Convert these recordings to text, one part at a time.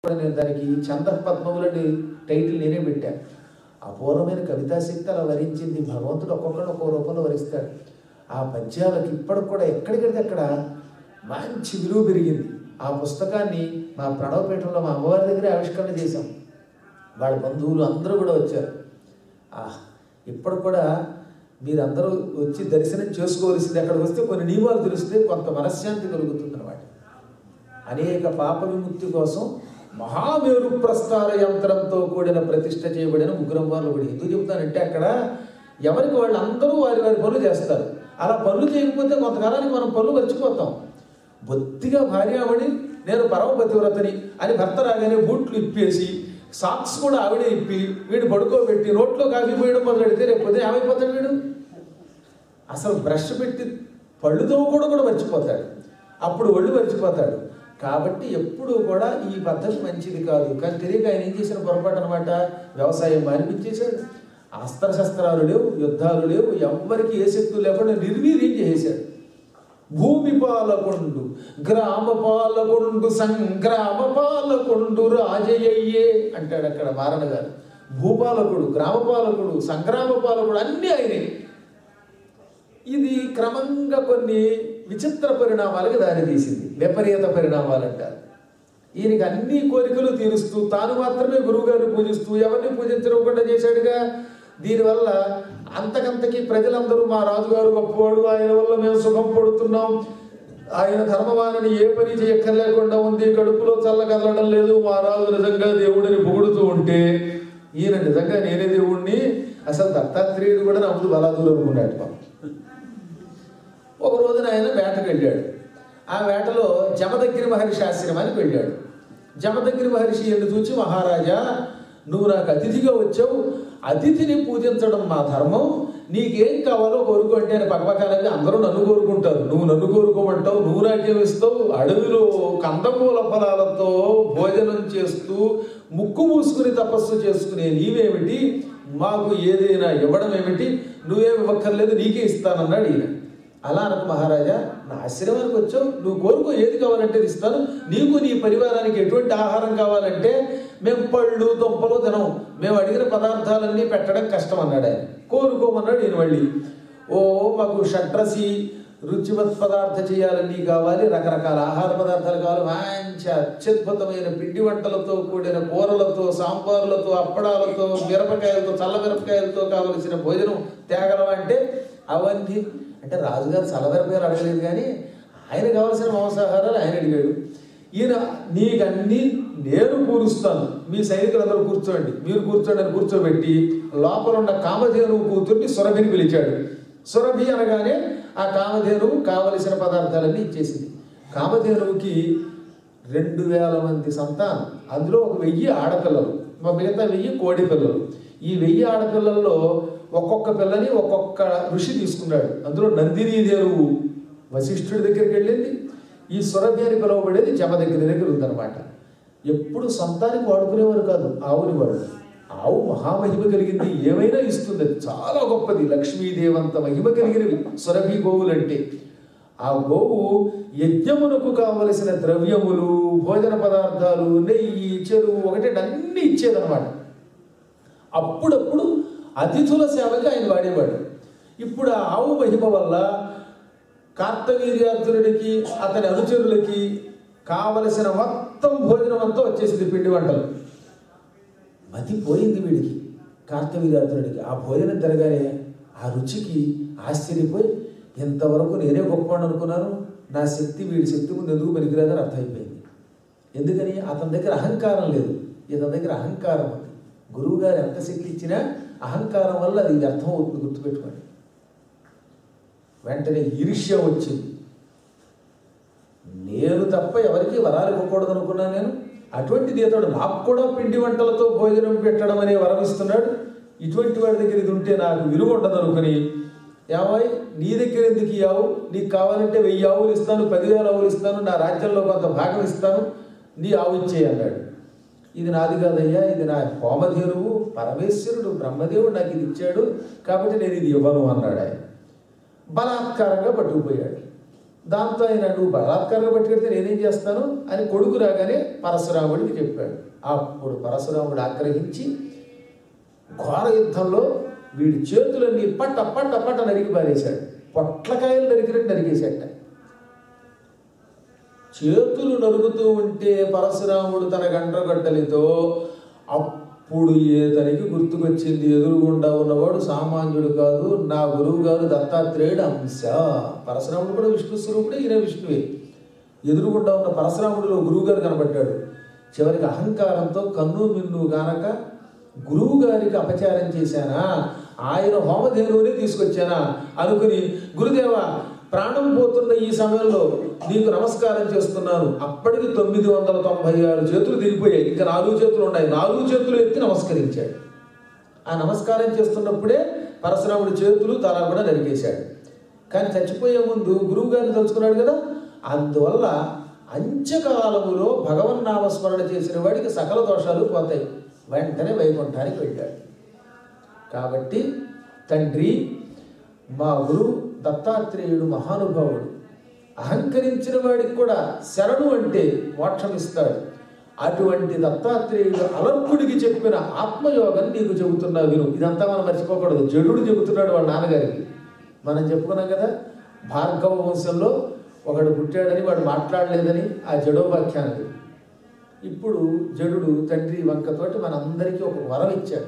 కూడా నేను దానికి చంద పద్మములని టైటిల్ నేనే పెట్టా అపూర్వమైన కవితా శక్తి అలా వరించింది భగవంతుడు ఒక్కొక్కడు ఒక్కో రూపంలో వరిస్తాడు ఆ పద్యాలకు ఇప్పటికి కూడా ఎక్కడికడితే అక్కడ మంచి విలువ పెరిగింది ఆ పుస్తకాన్ని మా ప్రణవపీఠంలో మా అమ్మవారి దగ్గరే ఆవిష్కరణ చేశాం వాళ్ళ బంధువులు అందరూ కూడా వచ్చారు ఆ ఇప్పుడు కూడా మీరందరూ వచ్చి దర్శనం చేసుకోవాల్సింది అక్కడికి వస్తే కొన్ని నియమాలు తెలిస్తే కొంత మనశ్శాంతి కలుగుతుంది అనమాట అనేక పాప విముక్తి కోసం మహామేరు ప్రస్తార యంత్రంతో కూడిన ప్రతిష్ట చేయబడిన ముగ్గురమ్మవార్ల గుడి ఎందుకు చెప్తానంటే అక్కడ ఎవరికి వాళ్ళు అందరూ వారి వారి పనులు చేస్తారు అలా పనులు చేయకపోతే కొంతకాలానికి మనం పనులు మర్చిపోతాం బొత్తిగా భార్యామణి నేను పరమపతివ్రతని అని భర్త రాగానే బూట్లు ఇప్పేసి సాక్స్ కూడా ఆవిడే ఇప్పి వీడు పడుకోబెట్టి నోట్లో కాఫీ పోయడం మొదలెడితే రేపు పొద్దున ఏమైపోతాడు వీడు అసలు బ్రష్ పెట్టి పళ్ళుతో కూడా కూడా మర్చిపోతాడు అప్పుడు ఒళ్ళు మర్చిపోతాడు కాబట్టి ఎప్పుడు కూడా ఈ పద్ధతి మంచిది కాదు కానీ తెలియక ఆయన ఏం చేసిన పొరపాటు అనమాట వ్యవసాయం మానిపించేశాడు అస్త్రశస్త్రాలు లేవు యుద్ధాలు లేవు ఎవ్వరికి ఏ శక్తులు లేకుండా నిర్వీర్యం చేసేశాడు భూమి పాలకొండు గ్రామ పాలకొండు సంగ్రామ పాలకొండు రాజయ్యే అంటాడు అక్కడ మారణ గారు భూపాలకుడు గ్రామ పాలకుడు సంగ్రామ పాలకుడు అన్నీ ఆయనే ఇది క్రమంగా కొన్ని విచిత్ర పరిణామాలకు దారితీసింది విపరీత పరిణామాలు అంటారు ఈయనకి అన్ని కోరికలు తీరుస్తూ తాను మాత్రమే గురువుగారిని పూజిస్తూ ఎవరిని పూజించకుండా చేశాడుగా దీనివల్ల అంతకంతకి ప్రజలందరూ మా రాజుగారు గొప్పవాడు ఆయన వల్ల మేము సుఖం పడుతున్నాం ఆయన ధర్మవాణిని ఏ పని చేయక్కర్లేకుండా ఉంది కడుపులో చల్ల కదలడం లేదు మా రాజు నిజంగా దేవుడిని పొగుడుతూ ఉంటే ఈయన నిజంగా నేనే దేవుణ్ణి అసలు దత్తాత్రేయుడు కూడా నా ముందు బలాదూరు అనుకున్నాడు పాపం. ఒక రోజున ఆయన వేటకు వెళ్ళాడు ఆ వేటలో జమదగ్గిరి మహర్షి ఆశ్రమానికి వెళ్ళాడు జమదగ్గిరి మహర్షి ఎన్ను చూచి మహారాజా నువ్వు నాకు అతిథిగా వచ్చావు అతిథిని పూజించడం మా ధర్మం నీకేం కావాలో కోరుకో అంటే ఆయన పక్కపక్కనవి అందరూ నన్ను కోరుకుంటారు నువ్వు నన్ను కోరుకోమంటావు నువ్వు నాకేం ఇస్తావు అడవిలో కందమూల ఫలాలతో భోజనం చేస్తూ ముక్కు మూసుకుని తపస్సు చేసుకునే నీవేమిటి మాకు ఏదైనా ఇవ్వడం ఏమిటి నువ్వేమి ఇవ్వక్కర్లేదు నీకే ఇస్తానన్నాడు ఈయన అలా అనకు మహారాజా నా ఆశ్రమానికి వచ్చావు నువ్వు కోరుకో ఏది కావాలంటే అది ఇస్తాను నీకు నీ పరివారానికి ఎటువంటి ఆహారం కావాలంటే మేము పళ్ళు దుంపలు తినం మేము అడిగిన పదార్థాలన్నీ పెట్టడం కష్టం అన్నాడు ఆయన కోరుకోమన్నాడు ఈయన మళ్ళీ ఓ మాకు షడ్రసి రుచివత్ పదార్థ చేయాలన్నీ కావాలి రకరకాల ఆహార పదార్థాలు కావాలి మంచి అత్యద్భుతమైన పిండి వంటలతో కూడిన కూరలతో సాంబార్లతో అప్పడాలతో మిరపకాయలతో చల్ల మిరపకాయలతో కావలసిన భోజనం తేగలవా అంటే అవన్నీ అంటే రాజుగారు చల్లమిరపకాయలు అడగలేదు కానీ ఆయన కావలసిన మాంసాహారాలు ఆయన అడిగాడు ఈయన నీకన్నీ నేను కూరుస్తాను మీ సైనికులందరూ కూర్చోండి మీరు కూర్చోండి అని కూర్చోబెట్టి లోపల ఉన్న కామధేనువు కూతుర్ని సురభిని పిలిచాడు సురభి అనగానే ఆ కామధేనువు కావలసిన పదార్థాలన్నీ ఇచ్చేసింది కామధేనువుకి రెండు వేల మంది సంతానం అందులో ఒక వెయ్యి ఆడపిల్లలు మా మిగతా వెయ్యి కోడి పిల్లలు ఈ వెయ్యి ఆడపిల్లల్లో ఒక్కొక్క పిల్లని ఒక్కొక్క ఋషి తీసుకున్నాడు అందులో నందినీ దేవు వశిష్ఠుడి దగ్గరికి వెళ్ళింది ఈ సురభి అని పిలువబడేది జమ దగ్గర దగ్గర ఉందన్నమాట ఎప్పుడు సొంతానికి వాడుకునేవారు కాదు ఆవుని వాడు ఆవు మహామహిమ కలిగింది ఏమైనా ఇస్తుంది అది చాలా గొప్పది లక్ష్మీదేవంత మహిమ కలిగినవి సురభి గోవులంటే ఆ గోవు యజ్ఞమునకు కావలసిన ద్రవ్యములు భోజన పదార్థాలు నెయ్యి చెరువు ఒకటి అన్నీ ఇచ్చేదన్నమాట అప్పుడప్పుడు అతిథుల సేవకి ఆయన వాడేవాడు ఇప్పుడు ఆ ఆవు మహిమ వల్ల కార్తవీర్యార్జునుడికి అతని అనుచరులకి కావలసిన మొత్తం భోజనం అంతా వచ్చేసింది పిండి వంటలు మతి పోయింది వీడికి కార్తవీర్యార్జునుడికి ఆ భోజనం తిరగానే ఆ రుచికి ఆశ్చర్యపోయి ఇంతవరకు నేనే గొప్పవాడు అనుకున్నాను నా శక్తి వీడి శక్తి ముందు ఎందుకు పనికిరాదని అర్థమైపోయింది ఎందుకని అతని దగ్గర అహంకారం లేదు ఇతని దగ్గర అహంకారం ఉంది గురువు గారు ఎంత శక్తి ఇచ్చినా అహంకారం వల్ల అది వ్యర్థం అవుతుంది గుర్తుపెట్టుకోండి వెంటనే ఈర్ష్య వచ్చింది నేను తప్ప ఎవరికి వరాలు ఇవ్వకూడదు అనుకున్నాను నేను అటువంటిది ఇతడు నాకు కూడా పిండి వంటలతో భోజనం పెట్టడం అనే వరం ఇస్తున్నాడు ఇటువంటి వాడి దగ్గర ఇది ఉంటే నాకు విలువ ఉండదు అనుకుని ఏమాయ్ నీ దగ్గర ఎందుకు ఈ ఆవు నీకు కావాలంటే వెయ్యి ఆవులు ఇస్తాను పదివేల ఆవులు ఇస్తాను నా రాజ్యంలో కొంత భాగం ఇస్తాను నీ ఆవు ఇచ్చేయి అన్నాడు ఇది నాది కాదయ్యా ఇది నా హోమధేనువు పరమేశ్వరుడు బ్రహ్మదేవుడు నాకు ఇది ఇచ్చాడు కాబట్టి నేను ఇది ఇవ్వను అన్నాడు ఆయన బలాత్కారంగా పట్టుకుపోయాడు దాంతో ఆయన నువ్వు బలాత్కారంగా పట్టుకెడితే నేనేం చేస్తాను అని కొడుకు రాగానే పరశురాముడికి చెప్పాడు అప్పుడు పరశురాముడు ఆగ్రహించి ఘోర యుద్ధంలో వీడి చేతులన్నీ పట్ట పట్ట పట్ట నరికి పారేశాడు పొట్లకాయలు నరికినట్టు నరికేశాట చేతులు నరుగుతూ ఉంటే పరశురాముడు తన గండ్రగడ్డలితో అప్పుడు ఏతనికి గుర్తుకొచ్చింది ఎదురుగుండా ఉన్నవాడు సామాన్యుడు కాదు నా గురువు గారు దత్తాత్రేయుడు అంశ పరశురాముడు కూడా విష్ణు స్వరూపుడే ఈయన విష్ణువే ఎదురుగుండా ఉన్న పరశురాముడిలో గురువు గారు కనబడ్డాడు చివరికి అహంకారంతో కన్ను మిన్ను గానక గురువు గారికి అపచారం చేశానా ఆయన హోమధేనువుని తీసుకొచ్చానా అనుకుని గురుదేవా ప్రాణం పోతున్న ఈ సమయంలో నీకు నమస్కారం చేస్తున్నాను అప్పటికి తొమ్మిది వందల తొంభై ఆరు చేతులు దిగిపోయాయి ఇంకా నాలుగు చేతులు ఉన్నాయి నాలుగు చేతులు ఎత్తి నమస్కరించాడు ఆ నమస్కారం చేస్తున్నప్పుడే పరశురాముడి చేతులు తల కూడా నరికేశాడు కానీ చచ్చిపోయే ముందు గురువు గారిని తలుచుకున్నాడు కదా అందువల్ల అంత్యకాలములో భగవన్నామస్మరణ చేసిన వాడికి సకల దోషాలు పోతాయి వెంటనే వైకుంఠానికి వెళ్ళాడు కాబట్టి తండ్రి మా గురువు దత్తాత్రేయుడు మహానుభావుడు అహంకరించిన వాడికి కూడా శరణు అంటే మోక్షం ఇస్తాడు అటువంటి దత్తాత్రేయుడు అలర్కుడికి చెప్పిన ఆత్మయోగం నీకు చెబుతున్నా విను ఇదంతా మనం మర్చిపోకూడదు జడుడు చెబుతున్నాడు వాళ్ళ నాన్నగారికి మనం చెప్పుకున్నాం కదా భార్గవ వంశంలో ఒకడు పుట్టాడని వాడు మాట్లాడలేదని ఆ జడోవాఖ్యానది ఇప్పుడు జడుడు తండ్రి వంకతోటి మనందరికీ ఒక వరం ఇచ్చాడు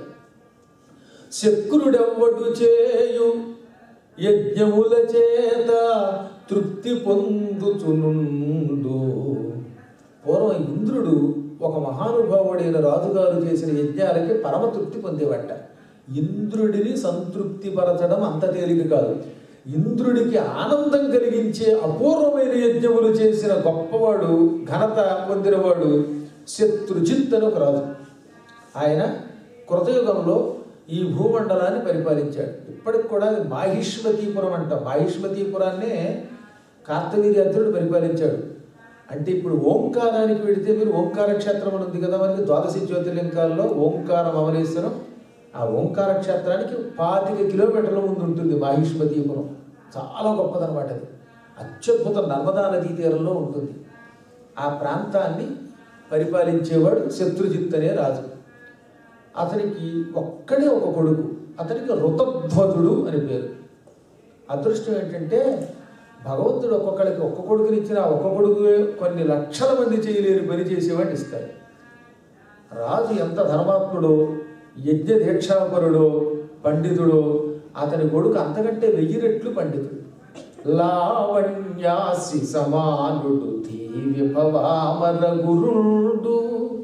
శక్రుడెవ్వడు చేయు యజ్ఞముల చేత తృప్తి పొందుచునుండు పూర్వం ఇంద్రుడు ఒక మహానుభావుడైన రాజుగారు చేసిన యజ్ఞాలకి పరమ తృప్తి పొందేవట ఇంద్రుడిని సంతృప్తి పరచడం అంత తేలిక కాదు ఇంద్రుడికి ఆనందం కలిగించే అపూర్వమైన యజ్ఞములు చేసిన గొప్పవాడు ఘనత పొందినవాడు శత్రుజిత్ అని ఒక రాజు ఆయన కృతయుగంలో ఈ భూమండలాన్ని పరిపాలించాడు ఇప్పటికి కూడా అది మాహిష్మతీపురం అంట మాహిష్మతీపురాన్నే కార్తవీర్యార్జునుడు పరిపాలించాడు అంటే ఇప్పుడు ఓంకారానికి వెళితే మీరు ఓంకార క్షేత్రం అని ఉంది కదా మనకి ద్వాదశి జ్యోతిర్లింగాల్లో ఓంకారం అమలేశ్వరం ఆ ఓంకార క్షేత్రానికి పాతిక కిలోమీటర్ల ముందు ఉంటుంది మాహిష్మతీపురం చాలా గొప్పదనమాట అది అత్యద్భుత నర్మదా నదీ తీరంలో ఉంటుంది ఆ ప్రాంతాన్ని పరిపాలించేవాడు శత్రుజిత్ అనే రాజు అతనికి ఒక్కడే ఒక కొడుకు అతనికి ఋతధ్వజుడు అని పేరు అదృష్టం ఏంటంటే భగవంతుడు ఒక్కొక్కడికి ఒక్క కొడుకుని ఇచ్చిన ఆ ఒక్క కొడుకు కొన్ని లక్షల మంది చేయలేని పని చేసేవాడిని ఇస్తాడు రాజు ఎంత ధర్మాత్ముడో యజ్ఞ దీక్షాపరుడో పండితుడో అతని కొడుకు అంతకంటే వెయ్యి రెట్లు పండితుడు లావణ్యాసి సమానుడు ధీవి భవామర గురుడు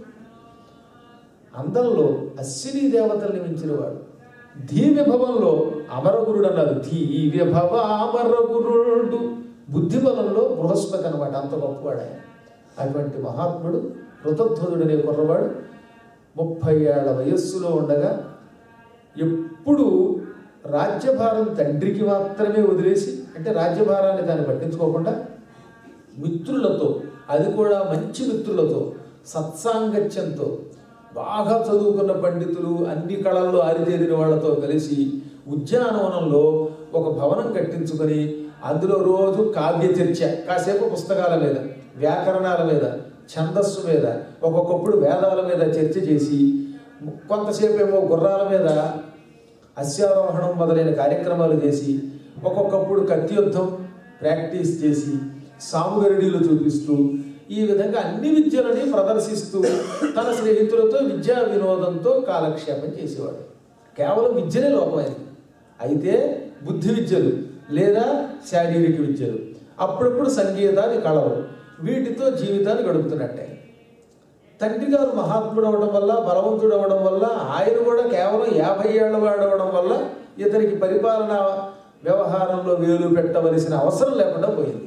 అందంలో అశ్విని దేవతల్ని మించినవాడు ధీవ్యభవంలో అమరగురుడు అన్నారు ధీవ్యభవ అమరగురుడు బుద్ధిబలంలో బృహస్పతి అనమాట అంత గొప్పవాడు ఆయన అటువంటి మహాత్ముడు ఋతధ్వజుడు అనే కుర్రవాడు ముప్పై ఏళ్ల వయస్సులో ఉండగా ఎప్పుడు రాజ్యభారం తండ్రికి మాత్రమే వదిలేసి అంటే రాజ్యభారాన్ని దాన్ని పట్టించుకోకుండా మిత్రులతో అది కూడా మంచి మిత్రులతో సత్సాంగత్యంతో బాగా చదువుకున్న పండితులు అన్ని కళల్లో ఆరితేరిన వాళ్ళతో కలిసి ఉద్యానవనంలో ఒక భవనం కట్టించుకొని అందులో రోజు కావ్య చర్చ కాసేపు పుస్తకాల మీద వ్యాకరణాల మీద ఛందస్సు మీద ఒక్కొక్కప్పుడు వేదాల మీద చర్చ చేసి కొంతసేపు ఏమో గుర్రాల మీద అశ్వారోహణం మొదలైన కార్యక్రమాలు చేసి ఒక్కొక్కప్పుడు కత్తి యుద్ధం ప్రాక్టీస్ చేసి సాముగరిడీలు చూపిస్తూ ఈ విధంగా అన్ని విద్యలని ప్రదర్శిస్తూ తన స్నేహితులతో విద్యా వినోదంతో కాలక్షేపం చేసేవాడు కేవలం విద్యనే లోపమైంది అయితే బుద్ధి విద్యలు లేదా శారీరక విద్యలు అప్పుడప్పుడు సంగీతాన్ని కళలు వీటితో జీవితాన్ని గడుపుతున్నట్టే తండ్రి గారు మహాత్ముడు అవడం వల్ల బలవంతుడు అవడం వల్ల ఆయన కూడా కేవలం యాభై ఏళ్ళ వాడు అవడం వల్ల ఇతనికి పరిపాలన వ్యవహారంలో వేలు పెట్టవలసిన అవసరం లేకుండా పోయింది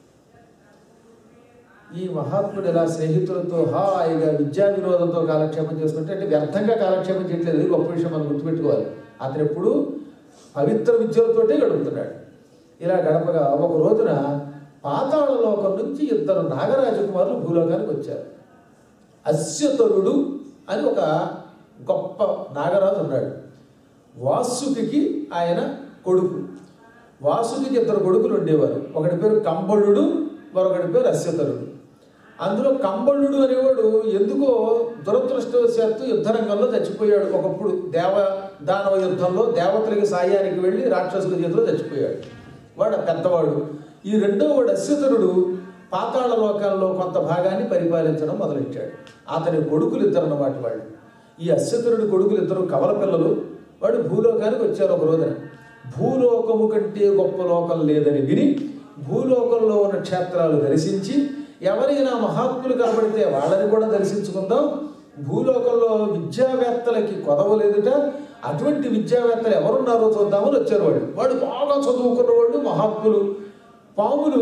ఈ మహాత్ముడు ఇలా స్నేహితులతో హాయిగా విద్యా వినోదంతో కాలక్షేపం చేసుకుంటే అంటే వ్యర్థంగా కాలక్షేపం చేయట్లేదు ఇది గొప్ప విషయం మనం గుర్తుపెట్టుకోవాలి అతను ఎప్పుడు పవిత్ర విద్యలతోటే గడుపుతున్నాడు ఇలా గడపగా ఒక రోజున పాతాళ లోకం నుంచి ఇద్దరు నాగరాజకుమారులు భూలోకానికి వచ్చారు అస్యతరుడు అని ఒక గొప్ప నాగరాజు ఉన్నాడు వాసుకి ఆయన కొడుకు వాసుకి ఇద్దరు కొడుకులు ఉండేవారు ఒకటి పేరు కంబళుడు మరొకటి పేరు అశ్వతరుడు అందులో కంబళుడు అనేవాడు ఎందుకో దురదృష్టవశాత్తు యుద్ధరంగంలో చచ్చిపోయాడు ఒకప్పుడు దేవ దానవ యుద్ధంలో దేవతలకి సాయానికి వెళ్ళి రాక్షసుల చేతిలో చచ్చిపోయాడు వాడు ఆ పెద్దవాడు ఈ రెండో వాడు అశ్వతరుడు పాతాళ లోకాల్లో కొంత భాగాన్ని పరిపాలించడం మొదలెట్టాడు అతని కొడుకులు ఇద్దరు అన్నమాట వాళ్ళు ఈ అశ్వతరుడి కొడుకులు ఇద్దరు కవల పిల్లలు వాడు భూలోకానికి వచ్చారు ఒక రోజున భూలోకము కంటే గొప్ప లోకం లేదని విని భూలోకంలో ఉన్న క్షేత్రాలు దర్శించి ఎవరైనా మహాత్ములు కనబడితే వాళ్ళని కూడా దర్శించుకుందాం భూలోకంలో విద్యావేత్తలకి కొదవ లేదుట అటువంటి విద్యావేత్తలు ఎవరున్నారో చూద్దామని వచ్చారు వాడు వాడు బాగా చదువుకున్న వాళ్ళు మహాత్ములు పాములు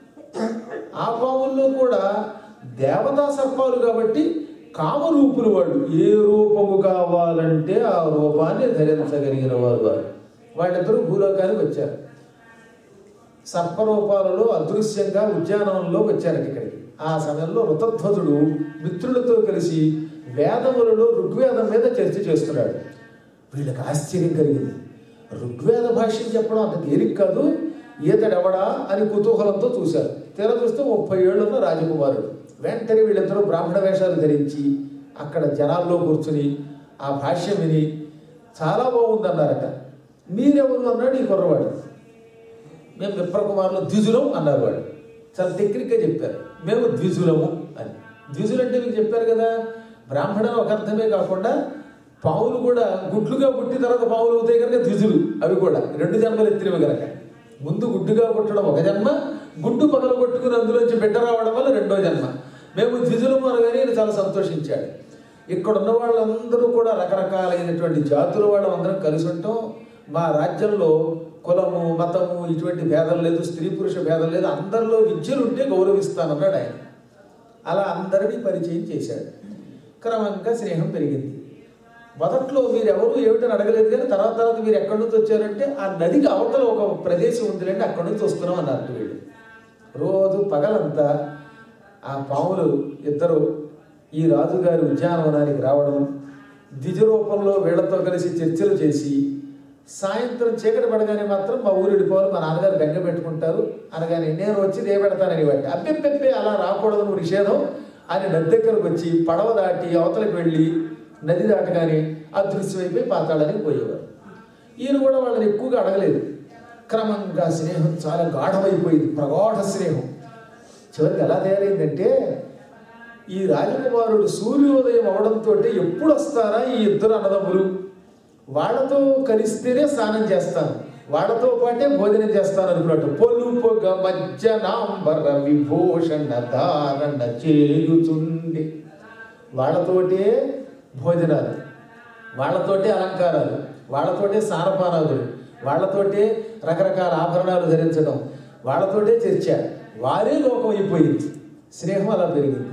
ఆ పాముల్లో కూడా దేవతా సర్పాలు కాబట్టి కామరూపులు వాళ్ళు ఏ రూపము కావాలంటే ఆ రూపాన్ని ధరించగలిగిన వారు వారు వాళ్ళిద్దరూ భూలోకానికి వచ్చారు సర్పరూపాలలో అదృశ్యంగా ఉద్యానవనంలో వచ్చారట ఇక్కడికి ఆ సమయంలో ఋతధ్వజుడు మిత్రులతో కలిసి వేదములలో ఋగ్వేదం మీద చర్చ చేస్తున్నాడు వీళ్ళకి ఆశ్చర్యం కలిగింది ఋగ్వేద భాష్యం చెప్పడం అంత తేలిక కాదు ఈతడెవడా అని కుతూహలంతో చూశారు తీరా చూస్తే ముప్పై ఏళ్ళున్న రాజకుమారుడు వెంటనే వీళ్ళిద్దరూ బ్రాహ్మణ వేషాలు ధరించి అక్కడ జనాల్లో కూర్చుని ఆ భాష్యం విని చాలా బాగుందన్నారట మీరెవరు అన్నాడు ఈ కుర్రవాడు మేము విప్రకుమారులు ద్విజులం అన్నారు వాడు చాలా టెక్నిక్గా చెప్పారు మేము ద్విజులము అని ద్విజులు అంటే మీకు చెప్పారు కదా బ్రాహ్మణ ఒక అర్థమే కాకుండా పావులు కూడా గుడ్లుగా పుట్టిన తర్వాత పావులు అవుతాయి కనుక ద్విజులు అవి కూడా రెండు జన్మలు ఎత్తినవి కనుక ముందు గుడ్డుగా పుట్టడం ఒక జన్మ గుడ్డు పగల కొట్టుకుని అందులోంచి బిడ్డ రావడం వల్ల రెండో జన్మ మేము ద్విజులము అనగానే ఈయన చాలా సంతోషించాడు ఇక్కడ ఉన్న వాళ్ళందరూ కూడా రకరకాలైనటువంటి జాతుల వాళ్ళం అందరం కలిసి ఉంటాం మా రాజ్యంలో కులము మతము ఇటువంటి భేదం లేదు స్త్రీ పురుష భేదం లేదు అందరిలో విద్యలు ఉంటే గౌరవిస్తానన్నాడు ఆయన అలా అందరినీ పరిచయం చేశాడు క్రమంగా స్నేహం పెరిగింది మొదట్లో మీరు ఎవరు ఏమిటని అడగలేదు కానీ తర్వాత తర్వాత మీరు ఎక్కడి నుంచి వచ్చారంటే ఆ నదికి అవతల ఒక ప్రదేశం ఉందిలేండి అక్కడి నుంచి వస్తున్నాం అన్నారు వీళ్ళు రోజు పగలంతా ఆ పాములు ఇద్దరు ఈ రాజుగారి ఉద్యానవనానికి రావడం ద్విజ రూపంలో వీళ్లతో కలిసి చర్చలు చేసి సాయంత్రం చీకటి పడగానే మాత్రం మా ఊరు వెళ్ళిపోవాలి మా నాన్నగారు బెంగ పెట్టుకుంటారు అనగానే నేను వచ్చి దే పెడతానని బట్టి అబ్బెబ్బెబ్బే అలా రాకూడదు నువ్వు నిషేధం అని నది దగ్గరకు వచ్చి పడవ దాటి అవతలకి వెళ్ళి నది దాటగానే అదృశ్యమైపోయి పాతాళానికి పోయేవారు ఈయన కూడా వాళ్ళని ఎక్కువగా అడగలేదు క్రమంగా స్నేహం చాలా గాఢమైపోయింది ప్రగాఢ స్నేహం చివరికి ఎలా తయారైందంటే ఈ రాజకుమారుడు సూర్యోదయం అవడంతో ఎప్పుడు వస్తారా ఈ ఇద్దరు అన్నదమ్ములు వాళ్ళతో కలిస్తేనే స్నానం చేస్తాను వాళ్ళతో పాటే భోజనం చేస్తాను అనుకున్నట్టు పొలుపొగ మధ్యనాంబర విభూషణ ధారణ చేయుచుండి వాళ్ళతోటే భోజనాలు వాళ్ళతోటే అలంకారాలు వాళ్ళతోటే స్నానపానాదులు వాళ్ళతోటే రకరకాల ఆభరణాలు ధరించడం వాళ్ళతోటే చర్చ వారే లోకం అయిపోయింది స్నేహం అలా పెరిగింది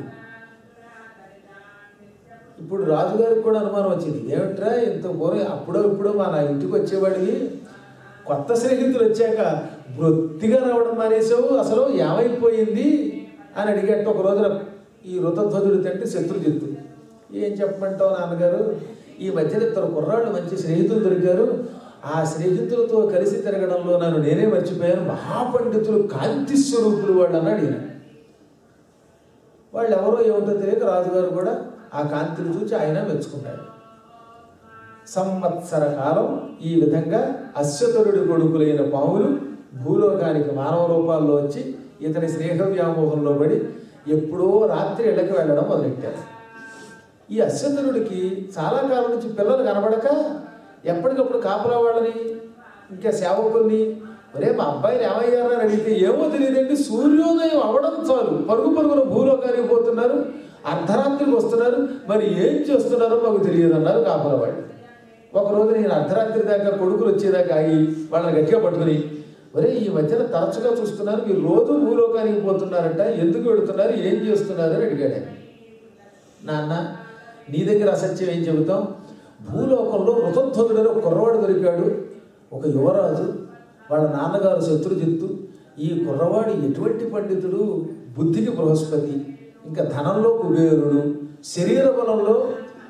ఇప్పుడు రాజుగారికి కూడా అనుమానం వచ్చింది ఏమిట్రా ఇంత పూర్వం అప్పుడో ఇప్పుడో మా నా ఇంటికి వచ్చేవాడివి కొత్త స్నేహితులు వచ్చాక వృత్తిగా రావడం మానేసావు అసలు ఏమైపోయింది అని అడిగట్టు ఒక రోజున ఈ ఋతధ్వజుడు తంటే శత్రుజిత్తు ఏం చెప్పమంటావు నాన్నగారు ఈ మధ్యన ఇద్దరు కుర్రాళ్ళు మంచి స్నేహితులు దొరికారు ఆ స్నేహితులతో కలిసి తిరగడంలో నన్ను నేనే మర్చిపోయాను మహాపండితులు కాంతి స్వరూపులు వాళ్ళు అన్నాడు ఈయన వాళ్ళు ఎవరో ఏమిటో తెలియక రాజుగారు కూడా ఆ కాంతిని చూసి ఆయన మెచ్చుకున్నాడు సంవత్సర కాలం ఈ విధంగా అశ్వతరుడి కొడుకులైన పాములు భూలోకానికి మానవ రూపాల్లో వచ్చి ఇతని స్నేహ వ్యామోహంలో పడి ఎప్పుడో రాత్రి ఇళ్ళకి వెళ్ళడం మొదలెట్టారు ఈ అశ్వతరుడికి చాలా కాలం నుంచి పిల్లలు కనబడక ఎప్పటికప్పుడు కాపలా వాళ్ళని ఇంకా సేవకుల్ని ఒరే మా అబ్బాయిని ఏమయ్యారని అడిగితే ఏమో తెలియదండి సూర్యోదయం అవడం చాలు పరుగు పరుగున భూలోకానికి పోతున్నారు అర్ధరాత్రికి వస్తున్నారు మరి ఏం చేస్తున్నారో మాకు తెలియదు అన్నారు కాపలా వాళ్ళు ఒక రోజు నేను అర్ధరాత్రి దాకా కొడుకులు వచ్చేదాకా ఆగి వాళ్ళని గట్టిగా పట్టుకుని ఒరే ఈ మధ్యన తరచుగా చూస్తున్నారు మీరు రోజు భూలోకానికి పోతున్నారంట ఎందుకు వెళుతున్నారు ఏం చేస్తున్నారు అని అడిగాడు ఆయన. నాన్న నీ దగ్గర అసత్యం ఏం చెబుతాం భూలోకంలో ఋతధ్వతుడని ఒక కుర్రవాడు దొరికాడు ఒక యువరాజు వాళ్ళ నాన్నగారు శత్రుజిత్తు ఈ కుర్రవాడు ఎటువంటి పండితుడు బుద్ధికి బృహస్పతి ఇంకా ధనంలో కుబేరుడు శరీర బలంలో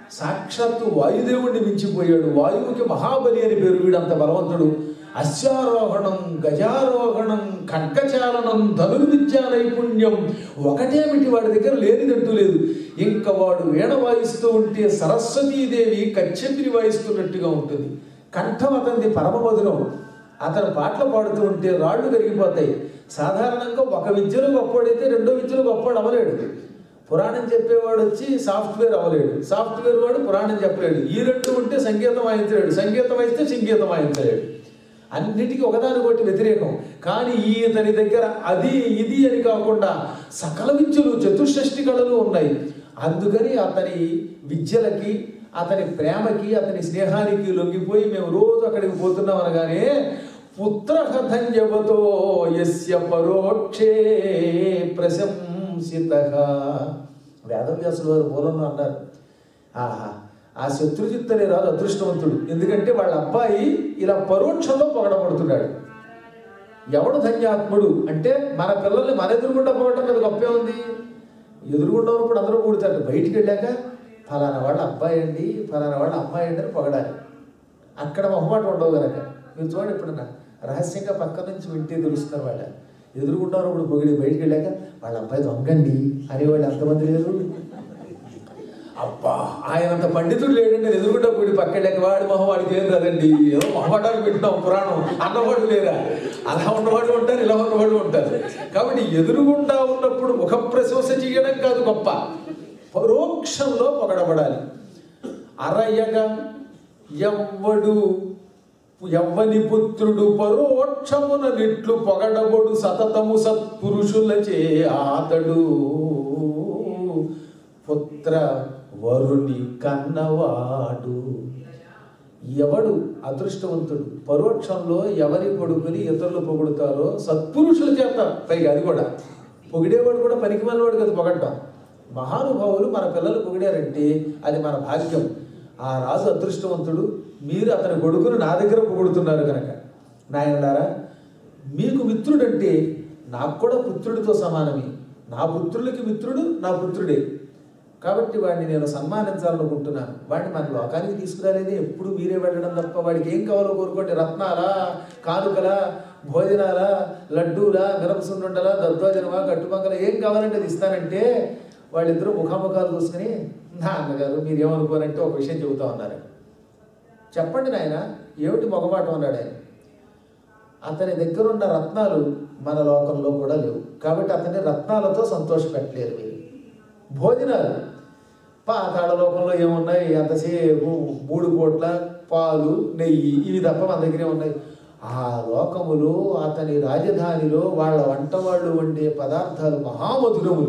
సాక్షాత్తు వాయుదేవుణ్ణి మించిపోయాడు వాయువుకి మహాబలి అని పేరు వీడంత బలవంతుడు అశ్వారోహణం గజారోహణం ఖడ్గచాలనం ధనుర్విద్యా నైపుణ్యం ఒకటేమిటి వాడి దగ్గర లేనిదంటూ లేదు ఇంకా వాడు వీణ వాయిస్తూ ఉంటే సరస్వతీదేవి కచ్చెపిరి వాయిస్తున్నట్టుగా ఉంటుంది కంఠం అతనిది పరమమధురం అతను పాటలు పాడుతూ ఉంటే రాళ్ళు కరిగిపోతాయి సాధారణంగా ఒక విద్యలో గొప్పవాడైతే రెండో విద్యలో గొప్పవాడు అవ్వలేడు పురాణం చెప్పేవాడు వచ్చి సాఫ్ట్వేర్ అవ్వలేడు సాఫ్ట్వేర్ వాడు పురాణం చెప్పలేడు ఈ రెండు ఉంటే సంగీతం వాయించలేడు సంగీతం వాయిస్తే సంగీతం వాయించలేడు అన్నిటికీ ఒకదానికొకటి వ్యతిరేకం కానీ ఈతని దగ్గర అది ఇది అని కాకుండా సకల విద్యలు చతుషష్టి కళలు ఉన్నాయి అందుకని అతని విద్యలకి అతని ప్రేమకి అతని స్నేహానికి లొంగిపోయి మేము రోజు అక్కడికి పోతున్నాం అనగానే పుత్రకథంజవతో యస్య పరోక్షే ప్రశంసిత వేదవ్యాసుల వారు మూలంలో అన్నారు ఆహా ఆ శత్రుజిత్ అనే రాజు అదృష్టవంతుడు ఎందుకంటే వాళ్ళ అబ్బాయి ఇలా పరోక్షంలో పొగడబడుతున్నాడు ఎవడు ధన్యాత్ముడు అంటే మన పిల్లల్ని మన ఎదురుగుండా పోవటం మీద గొప్పే ఉంది ఎదురుగుండా ఉన్నప్పుడు అందరూ కూడతారు బయటికి వెళ్ళాక ఫలానా వాళ్ళ అబ్బాయి అండి ఫలానా వాళ్ళ అమ్మాయి అండి అని పొగడాలి అక్కడ మొహమాట ఉండవు కనుక మీరు చూడండి ఎప్పుడన్నా రహస్యంగా పక్క నుంచి వింటే తెలుస్తారు వాళ్ళ ఎదురుగుండా ఉన్నప్పుడు పొగిడి బయటికి వెళ్ళాక వాళ్ళ అబ్బాయి దొంగండి అనేవాళ్ళు ఎంతమంది లేరు అబ్బా ఆయనంత పండితుడు లేడండి ఎదురుగుండా పోయి పక్కలేక వాడి మొహం వాడికి ఏం రాదండి ఏదో మొహమాటాలు పెట్టినాం పురాణం అన్నవాడు లేరా అలా ఉన్నవాడు ఉంటారు ఇలా ఉన్నవాడు ఉంటారు కాబట్టి ఎదురుగుండా ఉన్నప్పుడు ముఖ ప్రశంస చేయడం కాదు గొప్ప పరోక్షంలో పొగడబడాలి అరయగా ఎవ్వడు ఎవ్వని పుత్రుడు పరోక్షమున నిట్లు పొగడబడు సతతము సత్పురుషులచే ఆతడు పుత్ర వరుని కన్నవాడు ఎవడు అదృష్టవంతుడు పరోక్షంలో ఎవరి కొడుకుని ఇతరులు పొగుడుతారో సత్పురుషుల చేత పైగా అది కూడా పొగిడేవాడు కూడా పనికి వాడు కదా పొగడ్డం మహానుభావులు మన పిల్లలు పొగిడారంటే అది మన భాగ్యం ఆ రాజు అదృష్టవంతుడు మీరు అతని కొడుకును నా దగ్గర పొగుడుతున్నారు కనుక నాయనలారా మీకు మిత్రుడంటే నాకు కూడా పుత్రుడితో సమానమే నా పుత్రులకి మిత్రుడు నా పుత్రుడే కాబట్టి వాడిని నేను సన్మానించాలనుకుంటున్నాను వాడిని మన లోకానికి తీసుకురాలేదే ఎప్పుడు మీరే వెళ్ళడం తప్ప వాడికి ఏం కావాలో కోరుకోండి రత్నాలా కానుకలా భోజనాలా లడ్డూలా మిరపసుండుండలా దద్దోజనమా కట్టుబంగల ఏం కావాలంటే అది ఇస్తానంటే వాళ్ళిద్దరూ ముఖాముఖాలు చూసుకుని నా అన్నగారు మీరు ఏమనుకోనంటే ఒక విషయం చెబుతా ఉన్నారు చెప్పండి నాయన ఏమిటి మొగమాటం అన్నాడు ఆయన అతని దగ్గర ఉన్న రత్నాలు మన లోకంలో కూడా లేవు కాబట్టి అతన్ని రత్నాలతో సంతోషపెట్టలేరు మీరు భోజనాలు పాతాళ లోకంలో ఏమున్నాయి అంతసేపు మూడు కోట్ల పాలు నెయ్యి ఇవి తప్ప మన దగ్గరే ఉన్నాయి ఆ లోకములో అతని రాజధానిలో వాళ్ళ వంట వాళ్ళు వండే పదార్థాలు మహామధురములు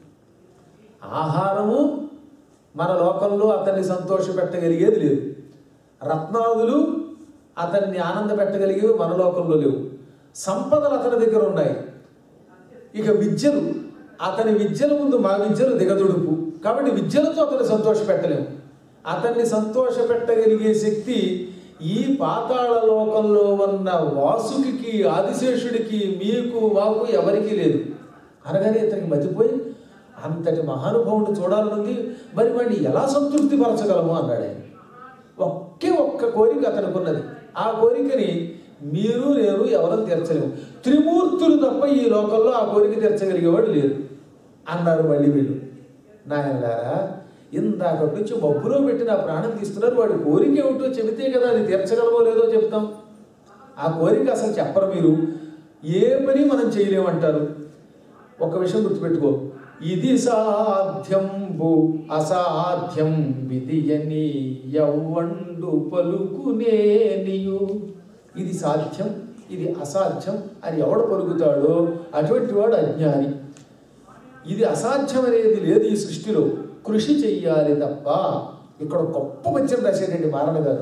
ఆహారము మన లోకంలో అతన్ని సంతోషపెట్టగలిగేది లేదు రత్నాదులు అతన్ని ఆనంద పెట్టగలిగేవి మన లోకంలో లేవు సంపదలు అతని దగ్గర ఉన్నాయి ఇక విద్యలు అతని విద్యల ముందు మా విద్యలు దిగదుడుపు కాబట్టి విద్యలతో అతన్ని సంతోష పెట్టలేము అతన్ని సంతోష పెట్టగలిగే శక్తి ఈ పాతాళ లోకంలో ఉన్న వాసుకి ఆదిశేషుడికి మీకు మాకు ఎవరికీ లేదు అనగానే ఇతనికి మతిపోయి అంతటి మహానుభావుని చూడాలనుంది మరి వాడిని ఎలా సంతృప్తి పరచగలము అన్నాడు ఆయన ఒకే ఒక్క కోరిక అతనికి ఉన్నది ఆ కోరికని మీరు నేను ఎవరూ తీర్చలేము త్రిమూర్తులు తప్ప ఈ లోకంలో ఆ కోరిక తీర్చగలిగేవాడు లేరు అన్నారు మళ్ళీ వీళ్ళు నాయనగారా ఇందాకటి నుంచి మబ్బులో పెట్టిన ఆ ప్రాణం తీస్తున్నారు వాడి కోరిక ఏమిటో చెబితే కదా అది తీర్చగలమో లేదో చెప్తాం ఆ కోరిక అసలు చెప్పరు మీరు ఏ పని మనం చేయలేమంటారు ఒక విషయం గుర్తుపెట్టుకో ఇది సాధ్యంబు అసాధ్యం విధియని ఎవ్వండు పలుకునేనియు ఇది సాధ్యం ఇది అసాధ్యం అని ఎవడు పలుకుతాడో అటువంటి వాడు అజ్ఞాని ఇది అసాధ్యం అనేది లేదు ఈ సృష్టిలో కృషి చెయ్యాలి తప్ప ఇక్కడ గొప్ప పద్యం రాశాడండి మారణ గారు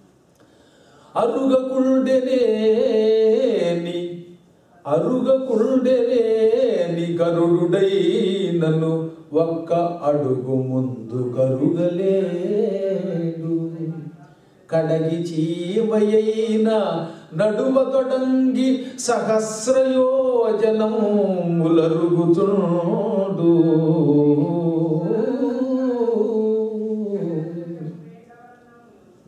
అరుగకుండెనేని అరుగకుండెనేని గరుడుడై నన్ను ఒక్క అడుగు ముందు గరుగలేడు కడగి చీమయైన నడుమ తొడంగి సహస్రయోజనం ములరుగుతుండు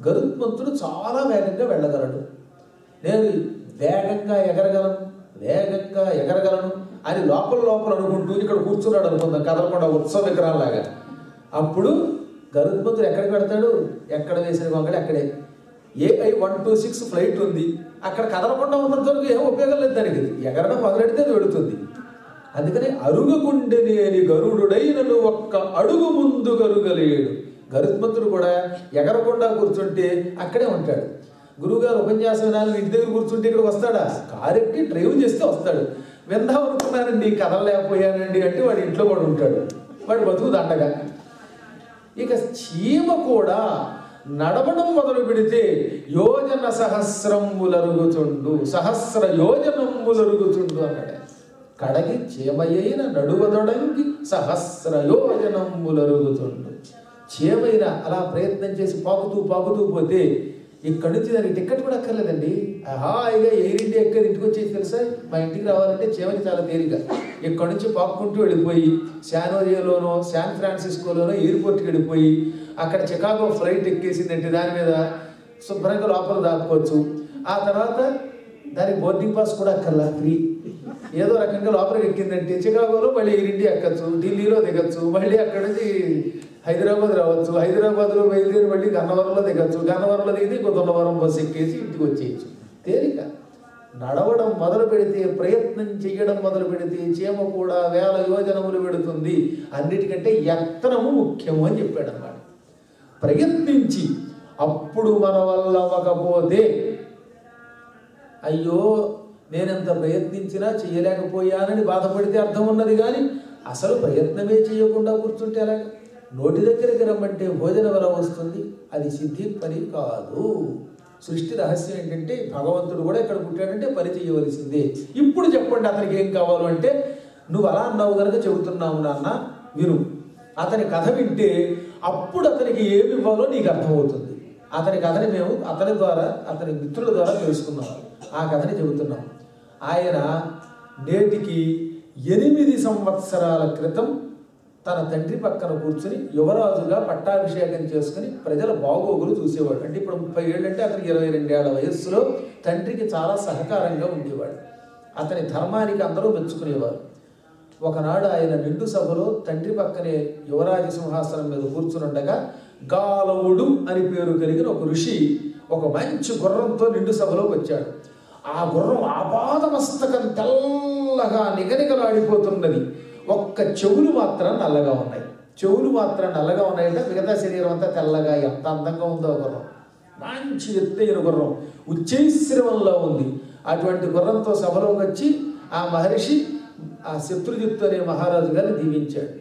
గరుత్మంతుడు చాలా వేగంగా వెళ్ళగలడు నేను వేగంగా ఎగరగలను వేగంగా ఎగరగలను అని లోపల లోపల అనుకుంటూ ఇక్కడ కూర్చున్నాడు అనుకుందాం కదలకుండా ఉత్సవ విగ్రహంలాగా అప్పుడు గరుత్మంతుడు ఎక్కడికి పెడతాడు ఎక్కడ వేసిన వంగడి అక్కడే AI one two six flight ఉంది అక్కడ కదలకుండా ఉన్నంత వరకు ఏం ఉపయోగం లేదు దానికి ఎగరడం మొదలెడితే అది వెళుతుంది అందుకని అరుగుగుండెనేని గరుడుడైనను ఒక్క అడుగు ముందు గరుగలేడు గరుత్మంతుడు కూడా ఎగరకుండా కూర్చుంటే అక్కడే ఉంటాడు గురువుగారు ఉపన్యాసం వినాలి ఇంటి దగ్గర కూర్చుంటే ఇక్కడ వస్తాడా కారెక్కి డ్రైవ్ చేస్తే వస్తాడు విందాం అనుకున్నానండి కదలలేకపోయానండి అంటే వాడు ఇంట్లో కూడా ఉంటాడు వాడు బతుకు దండగా ఇక చీమ కూడా నడవడం మొదలు పెడితే యోజన సహస్రములరుగుచుండు సహస్ర యోజనములరుగుచుండు అన్నాడు కడగి చీమయైన నడువదొడంగి సహస్ర యోజనములరుగుచుండు చీమైన అలా ప్రయత్నం చేసి పాకుతూ పాకుతూ పోతే ఇక్కడి నుంచి దానికి టికెట్ కూడా అక్కర్లేదండి హాయిగా ఎయిర్ ఇండియా ఎక్కడ ఇంటికి వచ్చేసి తెలుసా మా ఇంటికి రావాలంటే చీమకి చాలా తేలిక ఇక్కడి నుంచి పాక్కుంటూ వెళ్ళిపోయి శానోరియాలోనో శాన్ ఫ్రాన్సిస్కోలోనో ఎయిర్పోర్ట్కి వెళ్ళిపోయి అక్కడ చికాగో ఫ్లైట్ ఎక్కేసిందంటే దాని మీద శుభ్రంగా లోపల దాక్కోవచ్చు ఆ తర్వాత దానికి బోర్డింగ్ పాస్ కూడా అక్కర్లా ఫ్రీ ఏదో రకంగా లోపలికి ఎక్కిందంటే చికాగోలో మళ్ళీ ఎయిర్ ఇండియా ఎక్కచ్చు ఢిల్లీలో దిగచ్చు మళ్ళీ అక్కడి నుంచి హైదరాబాద్ రావచ్చు హైదరాబాద్లో బయలుదేరి మళ్ళీ గన్నవరంలో దిగచ్చు గన్నవరంలో దిగి ఇంకో దొన్నవరం బస్సు ఎక్కేసి ఇంటికి వచ్చేయచ్చు తేలిక నడవడం మొదలు పెడితే ప్రయత్నం చేయడం మొదలు పెడితే చీమ కూడా వేల యోజనములు పెడుతుంది అన్నిటికంటే యత్నము ముఖ్యము అని చెప్పాడు అనమాట ప్రయత్నించి అప్పుడు మన వల్ల అవ్వకపోతే అయ్యో నేనెంత ప్రయత్నించినా చేయలేకపోయానని బాధపడితే అర్థం ఉన్నది కానీ అసలు ప్రయత్నమే చేయకుండా కూర్చుంటే ఎలాగ నోటి దగ్గరికి రమ్మంటే భోజనం ఎలా వస్తుంది అది సిద్ధి పని కాదు సృష్టి రహస్యం ఏంటంటే భగవంతుడు కూడా ఇక్కడ పుట్టాడంటే పని చేయవలసిందే ఇప్పుడు చెప్పండి అతనికి ఏం కావాలో అంటే నువ్వు అలా అన్నావు కనుక చెబుతున్నావు నాన్న విను అతని కథ వింటే అప్పుడు అతనికి ఏమి ఇవ్వాలో నీకు అర్థమవుతుంది అతని కథని మేము అతని ద్వారా అతని మిత్రుల ద్వారా తెలుసుకున్నాం ఆ కథని చెబుతున్నాం ఆయన నేటికి ఎనిమిది సంవత్సరాల క్రితం తన తండ్రి పక్కన కూర్చుని యువరాజుగా పట్టాభిషేకం చేసుకుని ప్రజల బాగోగులు చూసేవాడు అంటే ఇప్పుడు ముప్పై ఏళ్ళు అంటే అతనికి ఇరవై రెండేళ్ల వయస్సులో తండ్రికి చాలా సహకారంగా ఉండేవాడు అతని ధర్మానికి అందరూ మెచ్చుకునేవారు ఒకనాడు ఆయన నిండు సభలో తండ్రి పక్కనే యువరాజ సింహాసనం మీద కూర్చునుండగా గాలవుడు అని పేరు కలిగిన ఒక ఋషి ఒక మంచి గుర్రంతో నిండు సభలోకి వచ్చాడు ఆ గుర్రం ఆపాదమస్తకం తెల్లగా నిగనిగలాడిపోతున్నది ఒక్క చెవులు మాత్రం నల్లగా ఉన్నాయి చెవులు మాత్రం నల్లగా ఉన్నాయంటే మిగతా శరీరం అంతా తెల్లగా ఎంత అందంగా ఉందో ఆ గుర్రం మంచి ఎత్తైన గుర్రం ఉచ్చైశ్రవంలో ఉంది అటువంటి గుర్రంతో సభలోకి వచ్చి ఆ మహర్షి ఆ శత్రుజిత్తు అనే మహారాజు గారిని దీవించాడు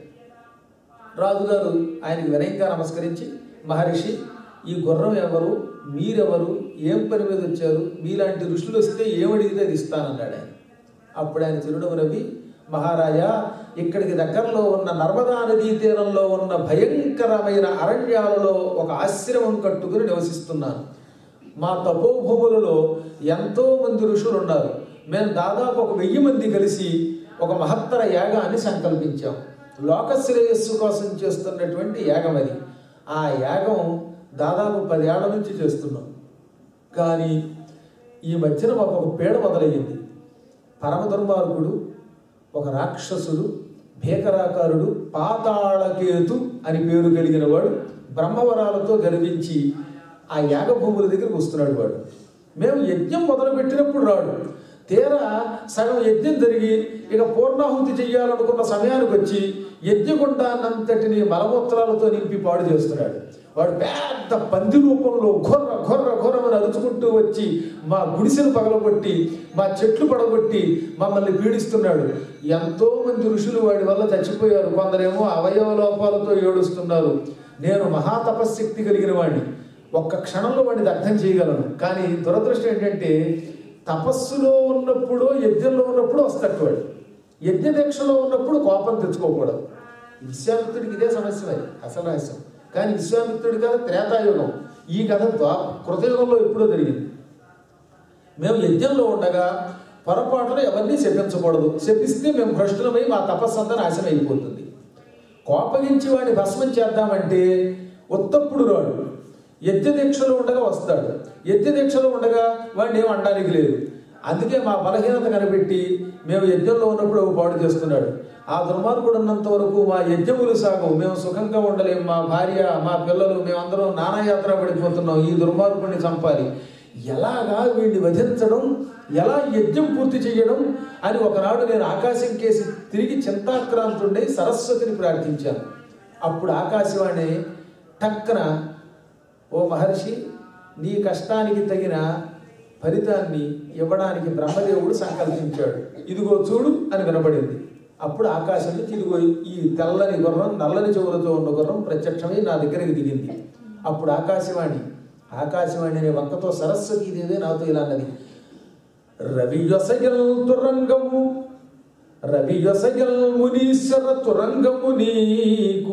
రాజుగారు ఆయనకి వినయంగా నమస్కరించి మహర్షి ఈ గుర్రం ఎవరు మీరెవరు ఏం పని మీద వచ్చారు మీలాంటి ఋషులు వస్తే ఏమడిగితే అది ఇస్తానన్నాడు ఆయన అప్పుడు ఆయన చిరునవ్వు నవ్వి మహారాజా ఇక్కడికి దగ్గరలో ఉన్న నర్మదా నదీ తీరంలో ఉన్న భయంకరమైన అరణ్యాలలో ఒక ఆశ్రమం కట్టుకుని నివసిస్తున్నాను మా తపోభూములలో ఎంతో మంది ఋషులు ఉన్నారు మేము దాదాపు ఒక వెయ్యి మంది కలిసి ఒక మహత్తర యాగాన్ని సంకల్పించాం లోక శ్రేయస్సు కోసం చేస్తున్నటువంటి యాగం అది ఆ యాగం దాదాపు పదేళ్ల నుంచి చేస్తున్నాం కానీ ఈ మధ్యన మాకు ఒక పీడ మొదలయ్యింది పరమ దుర్మార్గుడు ఒక రాక్షసుడు భీకరాకారుడు పాతాళకేతు అని పేరు కలిగిన వాడు బ్రహ్మవరాలతో గర్వించి ఆ యాగభూముల దగ్గరికి వస్తున్నాడు వాడు మేము యజ్ఞం మొదలుపెట్టినప్పుడు రాడు తీరా సగం యజ్ఞం జరిగి ఇక పూర్ణాహుతి చెయ్యాలనుకున్న సమయానికి వచ్చి యజ్ఞగుండాన్నంతటిని మలమూత్రాలతో నింపి పాడు చేస్తున్నాడు వాడు పెద్ద పంది రూపంలో ఘొర్ర ఘొర్ర ఘొర్రమని అరుచుకుంటూ వచ్చి మా గుడిసెను పగలగొట్టి మా చెట్లు పడగొట్టి మమ్మల్ని పీడిస్తున్నాడు ఎంతో మంది ఋషులు వాడి వల్ల చచ్చిపోయారు కొందరేమో అవయవ లోపాలతో ఏడుస్తున్నారు నేను మహాతపశక్తి కలిగిన వాడిని ఒక్క క్షణంలో వాడిని దగ్ధం చేయగలను కానీ దురదృష్టం ఏంటంటే తపస్సులో ఉన్నప్పుడు యజ్ఞంలో ఉన్నప్పుడు వస్తట్టు వాడు యజ్ఞ దీక్షలో ఉన్నప్పుడు కోపం తెచ్చుకోకూడదు విశ్వామిత్రుడికి ఇదే సమస్య మరి అసలు రహస్యం కానీ విశ్వామిత్రుడి కథ త్రేతాయుగం ఈ కథ ద్వా కృతయుగంలో ఎప్పుడో జరిగింది మేము యజ్ఞంలో ఉండగా పొరపాటున ఎవరిని శపించకూడదు శపిస్తే మేము భ్రష్టులమై మా తపస్సు అంతా నాశనం అయిపోతుంది కోపగించి వాడిని భస్మం చేద్దామంటే ఉత్తప్పుడు రాడు యజ్ఞ దీక్షలో ఉండగా వస్తాడు యజ్ఞ దీక్షలో ఉండగా వాడిని ఏం అనడానికి లేదు అందుకే మా బలహీనత కనిపెట్టి మేము యజ్ఞంలో ఉన్నప్పుడు ఓ పాడు చేస్తున్నాడు ఆ దుర్మార్గుడు ఉన్నంత వరకు మా యజ్ఞములు సాగవు మేము సుఖంగా ఉండలేము మా భార్య మా పిల్లలు మేమందరం నానాయాత్ర పడిపోతున్నాం ఈ దుర్మార్గుడిని చంపాలి ఎలాగా వీడిని వధించడం ఎలా యజ్ఞం పూర్తి చేయడం అని ఒకనాడు నేను ఆకాశం కేసి తిరిగి చింతాక్రాంతుండై సరస్వతిని ప్రార్థించాను అప్పుడు ఆకాశవాణి టక్కన ఓ మహర్షి నీ కష్టానికి తగిన ఫలితాన్ని ఇవ్వడానికి బ్రహ్మదేవుడు సంకల్పించాడు ఇదిగో చూడు అని వినపడింది అప్పుడు ఆకాశం నుంచి ఇదిగో ఈ తెల్లని గుర్రం నల్లని చెవులతో ఉన్న గుర్రం ప్రత్యక్షమై నా దగ్గరికి దిగింది అప్పుడు ఆకాశవాణి ఆకాశవాణి అనే వంకతో సరస్వతి దేవే నాతో ఇలా అన్నది రవియొసగల్ తురంగము రవియొసగల్ మునీశ్వర తురంగము నీకు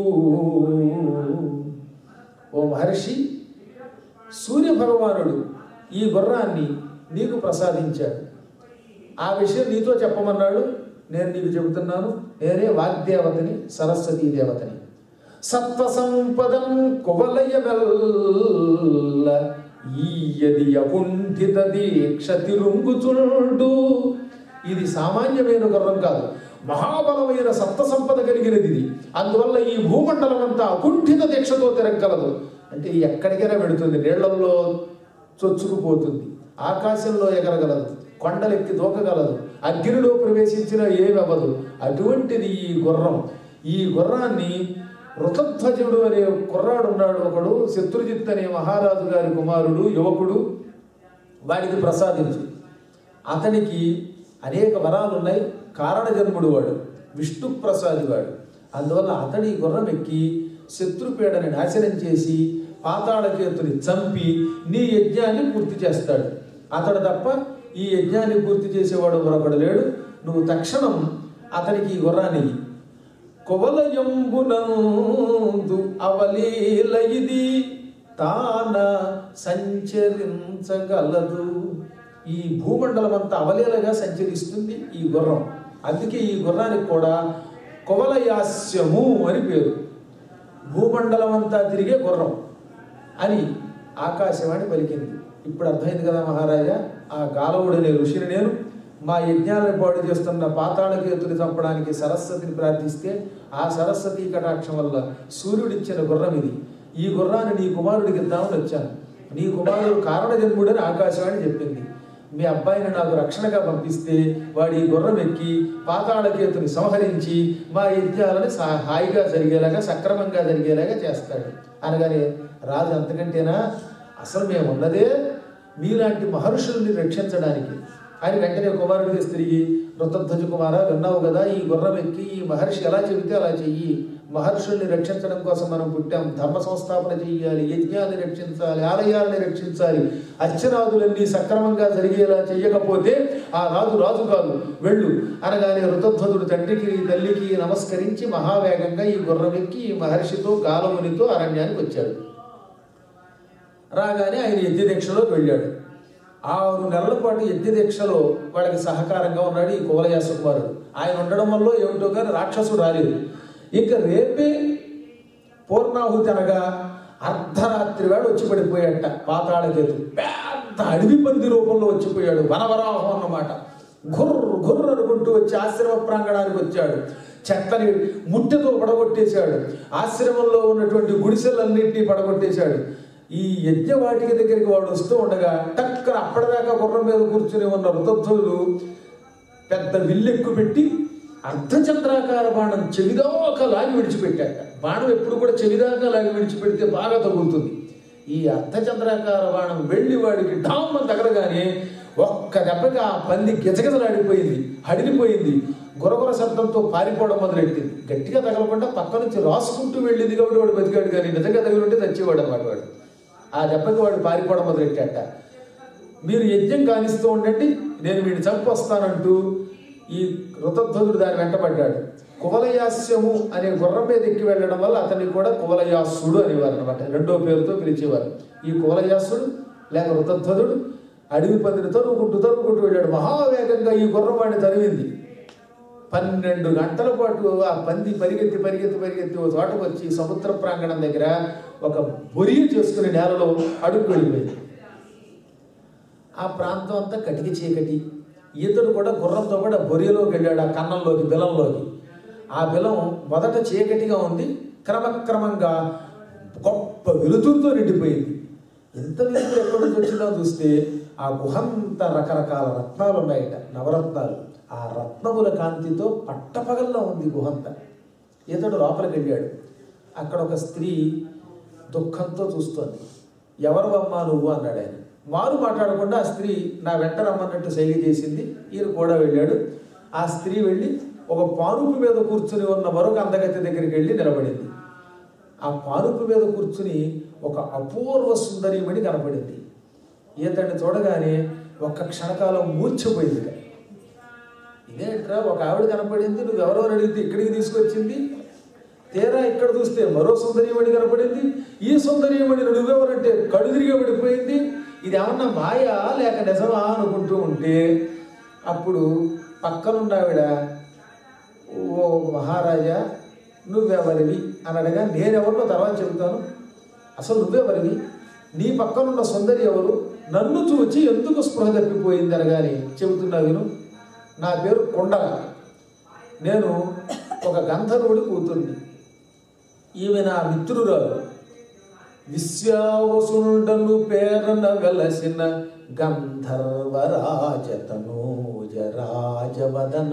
ఓ మహర్షి సూర్య భగవానుడు ఈ గుర్రాన్ని నీకు ప్రసాదించాడు ఆ విషయం నీతో చెప్పమన్నాడు నేను నీకు చెబుతున్నాను నేనే వాగ్దేవతని సరస్వతీ దేవతని సత్వ సంపదం కువలయ వెల్ల ఈయది అకుంఠిత దీక్ష తిరుంగుచుండు ఇది సామాన్యమైన గుర్రం కాదు మహాబలమైన సత్వ సంపద కలిగినది ఇది అందువల్ల ఈ భూమండలం అంతా అకుంఠిత దీక్షతో తిరగలదు అంటే ఎక్కడికైనా పెడుతుంది నీళ్లలో చొచ్చుకుపోతుంది ఆకాశంలో ఎగరగలదు కొండలెక్కి దూకగలదు అగ్నిలో ప్రవేశించిన ఏమవ్వదు అటువంటిది ఈ గుర్రం ఈ గుర్రాన్ని ఋతధ్వజుడు అనే కుర్రాడు ఉన్నాడు ఒకడు శత్రుజిత్ అనే మహారాజు గారి కుమారుడు యువకుడు వాడికి ప్రసాదించు అతనికి అనేక వరాలు ఉన్నాయి కారణ జన్ముడు వాడు విష్ణు ప్రసాది వాడు అందువల్ల అతడి గుర్రం ఎక్కి శత్రుపీడని నాశనం చేసి పాతాళకేతుని చంపి నీ యజ్ఞాన్ని పూర్తి చేస్తాడు అతడు తప్ప ఈ యజ్ఞాన్ని పూర్తి చేసేవాడు మరొకడు లేడు నువ్వు తక్షణం అతనికి ఈ గుర్రాన్ని ఇయ్యి. కువలయంబునందు అవలీల ఇది తాన సంచరించగలదు ఈ భూమండలం అంతా అవలీలగా సంచరిస్తుంది ఈ గుర్రం అందుకే ఈ గుర్రానికి కూడా కువలయాస్యము అని పేరు భూమండలం అంతా తిరిగే గుర్రం అని ఆకాశవాణి పలికింది ఇప్పుడు అర్థమైంది కదా మహారాజా ఆ గాలవుడనే ఋషిని నేను మా యజ్ఞాలను పాడు చేస్తున్న పాతాళకేతుని చంపడానికి సరస్వతిని ప్రార్థిస్తే ఆ సరస్వతి కటాక్షం వల్ల సూర్యుడిచ్చిన గుర్రం ఇది ఈ గుర్రాన్ని నీ కుమారుడికి ఇద్దామని వచ్చాను నీ కుమారుడు కారణ జన్ముడని ఆకాశవాణి చెప్పింది మీ అబ్బాయిని నాకు రక్షణగా పంపిస్తే వాడు ఈ గుర్రం ఎక్కి పాతాళకేతుని సంహరించి మా యజ్ఞాలను సా- హాయిగా జరిగేలాగా సక్రమంగా జరిగేలాగా చేస్తాడు అనగానే రాజు అంతకంటేనా అసలు మేము ఉన్నదే మీలాంటి మహర్షుల్ని రక్షించడానికి అని వెంటనే కుమారుడికి తిరిగి ఋతధ్వజ కుమార విన్నావు కదా ఈ గుర్రం ఎక్కి ఈ మహర్షి ఎలా చెబితే అలా చెయ్యి మహర్షుల్ని రక్షించడం కోసం మనం పుట్టాం ధర్మ సంస్థాపన చెయ్యాలి యజ్ఞాన్ని రక్షించాలి ఆలయాలని రక్షించాలి అర్చనాదులన్నీ సక్రమంగా జరిగేలా చెయ్యకపోతే ఆ రాజు రాజు కాదు వెళ్ళు అనగానే ఋతధ్వజుడు తండ్రికి తల్లికి నమస్కరించి మహావేగంగా ఈ గుర్రం ఎక్కి ఈ మహర్షితో గాలమునితో అరణ్యానికి వచ్చాడు రాగానే ఆయన యజ్ఞ దీక్షలోకి వెళ్ళాడు ఆరు నెలల పాటు యజ్ఞ దీక్షలో వాళ్ళకి సహకారంగా ఉన్నాడు ఈ కువలయాస కుమారుడు ఆయన ఉండడం వల్ల ఏమిటో కానీ రాక్షసుడు రాలేదు ఇక రేపే పూర్ణాహుతి అనగా అర్ధరాత్రి వాడు వచ్చి పడిపోయాట పాతాళకేతు పెద్ద అడవి పంది రూపంలో వచ్చిపోయాడు వనవరాహం అన్నమాట గుర్ర గుర్ర అనుకుంటూ వచ్చి ఆశ్రమ ప్రాంగణానికి వచ్చాడు చెత్తని ముట్టెతో పడగొట్టేశాడు ఆశ్రమంలో ఉన్నటువంటి గుడిసెలన్నింటినీ పడగొట్టేశాడు ఈ యజ్ఞవాటిక దగ్గరికి వాడు వస్తూ ఉండగా టక్కన అప్పటిదాకా గుర్రం మీద కూర్చుని ఉన్న ఋతధ్వజులు పెద్ద విల్లెక్కు పెట్టి అర్ధచంద్రాకార బాణం చెవిదాకా లాగి విడిచిపెట్టాక బాణం ఎప్పుడు కూడా చెవిదాకా లాగి విడిచిపెడితే బాగా తగులుతుంది ఈ అర్ధచంద్రాకార బాణం వెళ్ళి వాడికి డామ్ అని తగలగానే ఒక్క దెబ్బకి ఆ పంది గిజగిజలాడిపోయింది హడిలిపోయింది గురగుర శబ్దంతో పారిపోవడం మొదలెట్టింది గట్టిగా తగలకుండా పక్క నుంచి రాసుకుంటూ వెళ్ళింది కాబట్టి వాడు బతికాడు కానీ నిజంగా తగిలింటే చచ్చేవాడు అనమాట వాడు ఆ దెబ్బకి వాడు పారిపోవడం మొదలెట్టాట మీరు యజ్ఞం కానిస్తూ ఉండండి నేను వీడిని చంపొస్తానంటూ ఈ ఋతధ్వజుడు దాని వెంటబడ్డాడు కువలయాస్యము అనే గుర్రం మీద ఎక్కి వెళ్ళడం వల్ల అతన్ని కూడా కువలయాసుడు అనేవారు అనమాట రెండో పేరుతో పిలిచేవారు ఈ కువలయాసుడు లేక ఋతధ్వజుడు అడవి పందిని తరుముకుంటూ తరుముకుంటూ వెళ్ళాడు మహావేగంగా ఈ గుర్రం వాడిని తరివింది పన్నెండు గంటల పాటు ఆ పంది పరిగెత్తి పరిగెత్తి పరిగెత్తి ఒక చోటకు వచ్చి సముద్ర ప్రాంగణం దగ్గర ఒక బొరిగి చేసుకునే నేలలో అడుగు వెళ్ళిపోయింది ఆ ప్రాంతం అంతా కటికి చీకటి ఈతడు కూడా గుర్రంతో కూడా బొరియలోకి వెళ్ళాడు ఆ కన్నంలోకి బిలంలోకి ఆ బిలం మొదట చీకటిగా ఉంది క్రమక్రమంగా గొప్ప వెలుతురుతో నిండిపోయింది ఎంత వెలుతురు ఎక్కడి నుంచి వచ్చిందో చూస్తే ఆ గుహంత రకరకాల రత్నాలు ఉన్నాయట నవరత్నాలు ఆ రత్నముల కాంతితో పట్టపగల్లో ఉంది గుహంత ఇతడు లోపలికి వెళ్ళాడు అక్కడ ఒక స్త్రీ దుఃఖంతో చూస్తోంది ఎవరు అమ్మా నువ్వు అన్నాడు ఆయన మారు మాట్లాడకుండా ఆ స్త్రీ నా వెంట రమ్మన్నట్టు శైలి చేసింది ఈయన కూడా వెళ్ళాడు ఆ స్త్రీ వెళ్ళి ఒక పానుపు మీద కూర్చుని ఉన్న మరొక అందగతి దగ్గరికి వెళ్ళి నిలబడింది ఆ పానుపు మీద కూర్చుని ఒక అపూర్వ సుందరీమణి కనపడింది ఈతడిని చూడగానే ఒక్క క్షణకాలం మూర్ఛపోయింది ఇదేంట్రా ఒక ఆవిడ కనపడింది నువ్వు ఎవరో అని అడిగితే ఇక్కడికి తీసుకొచ్చింది తీరా ఇక్కడ చూస్తే మరో సుందరీమణి కనపడింది ఈ సుందరీమణి నువ్వెవరంటే కడు తిరిగి పడిపోయింది ఇది ఏమన్నా మాయా లేక నిజమా అనుకుంటూ ఉంటే అప్పుడు పక్కనున్న ఆవిడ ఓ మహారాజా నువ్వెవరివి అని అడగా నేనెవరినో తర్వాత చెబుతాను అసలు నువ్వెవరివి నీ పక్కనున్న సుందరి ఎవరు నన్ను చూచి ఎందుకు స్పృహ తప్పిపోయింది అనగాని చెబుతున్నా విను నా పేరు కొండల నేను ఒక గంధర్వుడి కూతుర్ని ఈమె నా మిత్రురాలు విశ్వావసుండను పేరన వెలసిన గంధర్వరాజతనూజరాజవదన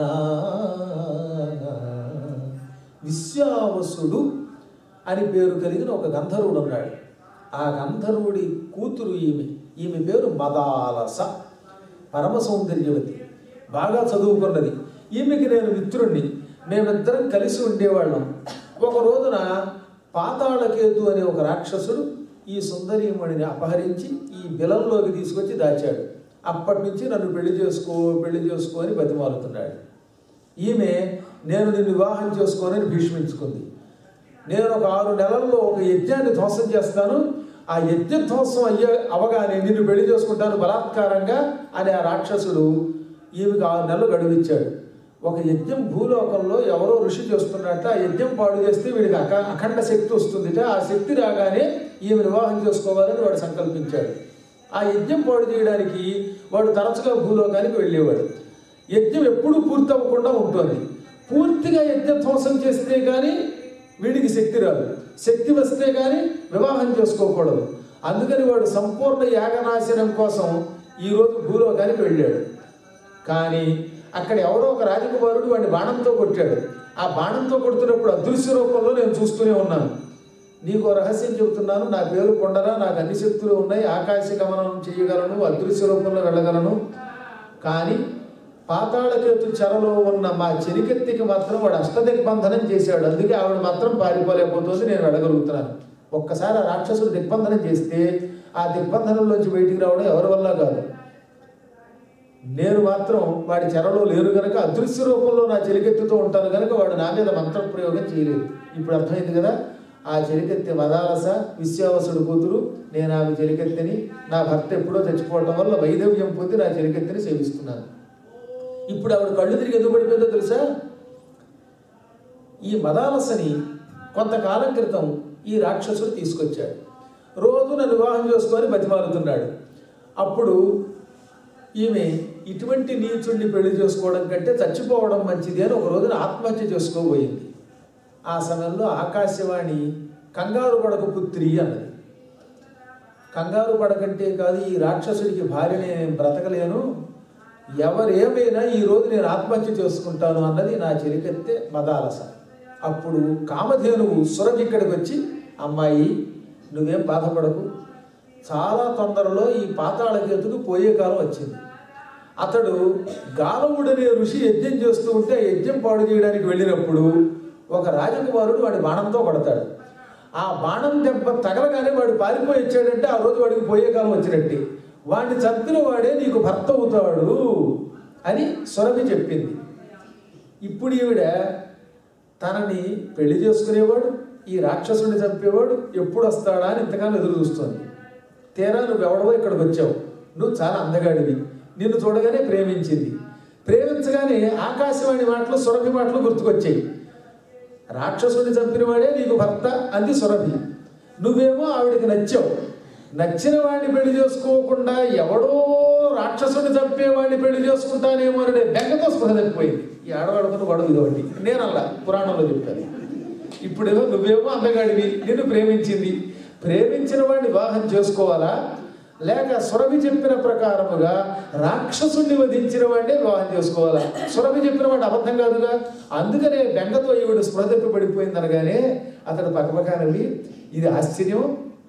విశ్వావసుడు అని పేరు కలిగిన ఒక గంధర్వుడు ఉన్నాడు ఆ గంధర్వుడి కూతురు ఈమె ఈమె పేరు మదాలస పరమ సౌందర్యవతి బాగా చదువుకున్నది ఈమెకి నేను మిత్రుణ్ణి మేమిద్దరం కలిసి ఉండేవాళ్ళం ఒక రోజున పాతాళకేతు అనే ఒక రాక్షసుడు ఈ సుందరీమణిని అపహరించి ఈ బిలంలోకి తీసుకొచ్చి దాచాడు అప్పటి నుంచి నన్ను పెళ్లి చేసుకో పెళ్లి చేసుకో అని బతిమాలుతున్నాడు ఈమె నేను నిన్ను వివాహం చేసుకోనని భీష్మించుకుంది నేను ఒక ఆరు నెలల్లో ఒక యజ్ఞాన్ని ధ్వంసం చేస్తాను ఆ యజ్ఞ ధ్వంసం అయ్యే అవగానే నిన్ను పెళ్లి చేసుకుంటాను బలాత్కారంగా అని ఆ రాక్షసుడు ఈమెకు ఆరు నెలలు గడువిచ్చాడు ఒక యజ్ఞం భూలోకంలో ఎవరో ఋషి చేస్తున్నట్ట ఆ యజ్ఞం పాడు చేస్తే వీడికి అక అఖండ శక్తి వస్తుందిట ఆ శక్తి రాగానే ఈమె వివాహం చేసుకోవాలని వాడు సంకల్పించాడు ఆ యజ్ఞం పాడు చేయడానికి వాడు తరచుగా భూలోకానికి వెళ్ళేవాడు యజ్ఞం ఎప్పుడూ పూర్తి అవ్వకుండా ఉంటుంది పూర్తిగా యజ్ఞ ధ్వంసం చేస్తే కానీ వీడికి శక్తి రాదు శక్తి వస్తే కానీ వివాహం చేసుకోకూడదు అందుకని వాడు సంపూర్ణ యాగనాశనం కోసం ఈరోజు భూలోకానికి వెళ్ళాడు కానీ అక్కడ ఎవరో ఒక రాజకుమారుడు వాడిని బాణంతో కొట్టాడు ఆ బాణంతో కొడుతున్నప్పుడు అదృశ్య రూపంలో నేను చూస్తూనే ఉన్నాను నీకు ఓ రహస్యం చెబుతున్నాను నా పేరు కొండరా నాకు అన్ని శక్తులు ఉన్నాయి ఆకాశ గమనం చేయగలను అదృశ్య రూపంలో వెళ్ళగలను కానీ పాతాళకేతు చెరలో ఉన్న మా చెరికెత్తికి మాత్రం వాడు అష్టదిగ్బంధనం చేశాడు అందుకే ఆవిడ మాత్రం పారిపోలేకపోతుంది నేను వెళ్ళగలుగుతున్నాను ఒక్కసారి ఆ రాక్షసుడు దిగ్బంధనం చేస్తే ఆ దిగ్బంధనంలోంచి బయటికి రావడం ఎవరి వల్ల కాదు నేను మాత్రం వాడి చెరలో లేరు గనక అదృశ్య రూపంలో నా చెలికెత్తుతో ఉంటాను కనుక వాడు నా మీద మంత్రప్రయోగం చేయలేదు ఇప్పుడు అర్థమైంది కదా ఆ చెలికెత్తి మదాలస విశ్వావసుడు కూతురు నేను ఆమె చెలికెత్తిని నా భర్త ఎప్పుడో చచ్చిపోవటం వల్ల వైదవ్యం పొంది నా చెలికెత్తిని సేవిస్తున్నాను ఇప్పుడు ఆవిడ కళ్ళు తిరిగి ఎందుకు పడిపోయిందో తెలుసా ఈ మదాలసని కొంతకాలం క్రితం ఈ రాక్షసుడు తీసుకొచ్చాడు రోజు నన్ను వివాహం చేసుకొని బతిమాలుతున్నాడు అప్పుడు ఈమె ఇటువంటి నీచుడిని పెళ్లి చేసుకోవడం కంటే చచ్చిపోవడం మంచిది అని ఒక రోజున ఆత్మహత్య చేసుకోబోయింది ఆ సమయంలో ఆకాశవాణి కంగారు పడక పుత్రి అన్నది కంగారు పడకంటే కాదు ఈ రాక్షసుడికి భార్యని నేను బ్రతకలేను ఎవరేమైనా ఈ రోజు నేను ఆత్మహత్య చేసుకుంటాను అన్నది నా చెలికెత్తే మదాలస అప్పుడు కామధేనువు సురభి ఇక్కడికి వచ్చి అమ్మాయి నువ్వేం బాధపడకు చాలా తొందరలో ఈ పాతాళకేతుకు పోయే కాలం వచ్చింది అతడు గాలవుడనే ఋషి యజ్ఞం చేస్తూ ఉంటే ఆ యజ్ఞం పాడు చేయడానికి వెళ్ళినప్పుడు ఒక రాజకుమారుడు వాడి బాణంతో కొడతాడు ఆ బాణం దెబ్బ తగలగానే వాడు పారిపోయి వచ్చాడంటే ఆ రోజు వాడికి పోయే కాలం వచ్చినట్టే వాడిని చంపిన వాడే నీకు భర్త అవుతాడు అని సురభి చెప్పింది ఇప్పుడు ఈవిడ తనని పెళ్లి చేసుకునేవాడు ఈ రాక్షసుని చంపేవాడు ఎప్పుడు వస్తాడా అని ఇంతకాలం ఎదురు చూస్తుంది తీరా నువ్వు ఎవడవో ఇక్కడికి వచ్చావు నువ్వు చాలా అందగాడివి నిన్ను చూడగానే ప్రేమించింది ప్రేమించగానే ఆకాశవాణి మాటలు సురభి మాటలు గుర్తుకొచ్చాయి రాక్షసుడిని చంపినవాడే నీకు భర్త అంది సురభి నువ్వేమో ఆవిడికి నచ్చావు నచ్చిన వాడిని పెళ్లి చేసుకోకుండా ఎవడో రాక్షసుడిని చంపేవాడిని పెళ్లి చేసుకుంటానేమో అనే బెంగతో స్పృహ తప్పిపోయింది ఈ ఆడవాడుకున్న గొడవ ఇదొకటి నేనల్లా పురాణంలో చెప్పాను ఇప్పుడేమో నువ్వేమో అందగాడివి నిన్ను ప్రేమించింది ప్రేమించిన వాడిని వివాహం చేసుకోవాలా లేక సురభి చెప్పిన ప్రకారముగా రాక్షసుడిని వధించిన వాడినే వివాహం చేసుకోవాలా సురభి చెప్పిన వాడు అబద్ధం కాదుగా అందుకనే బెంగతో ఈవిడ స్పృహ తప్పి పడిపోయింది అనగానే అతడు పక్కపక్కనవి ఇది ఆశ్చర్యం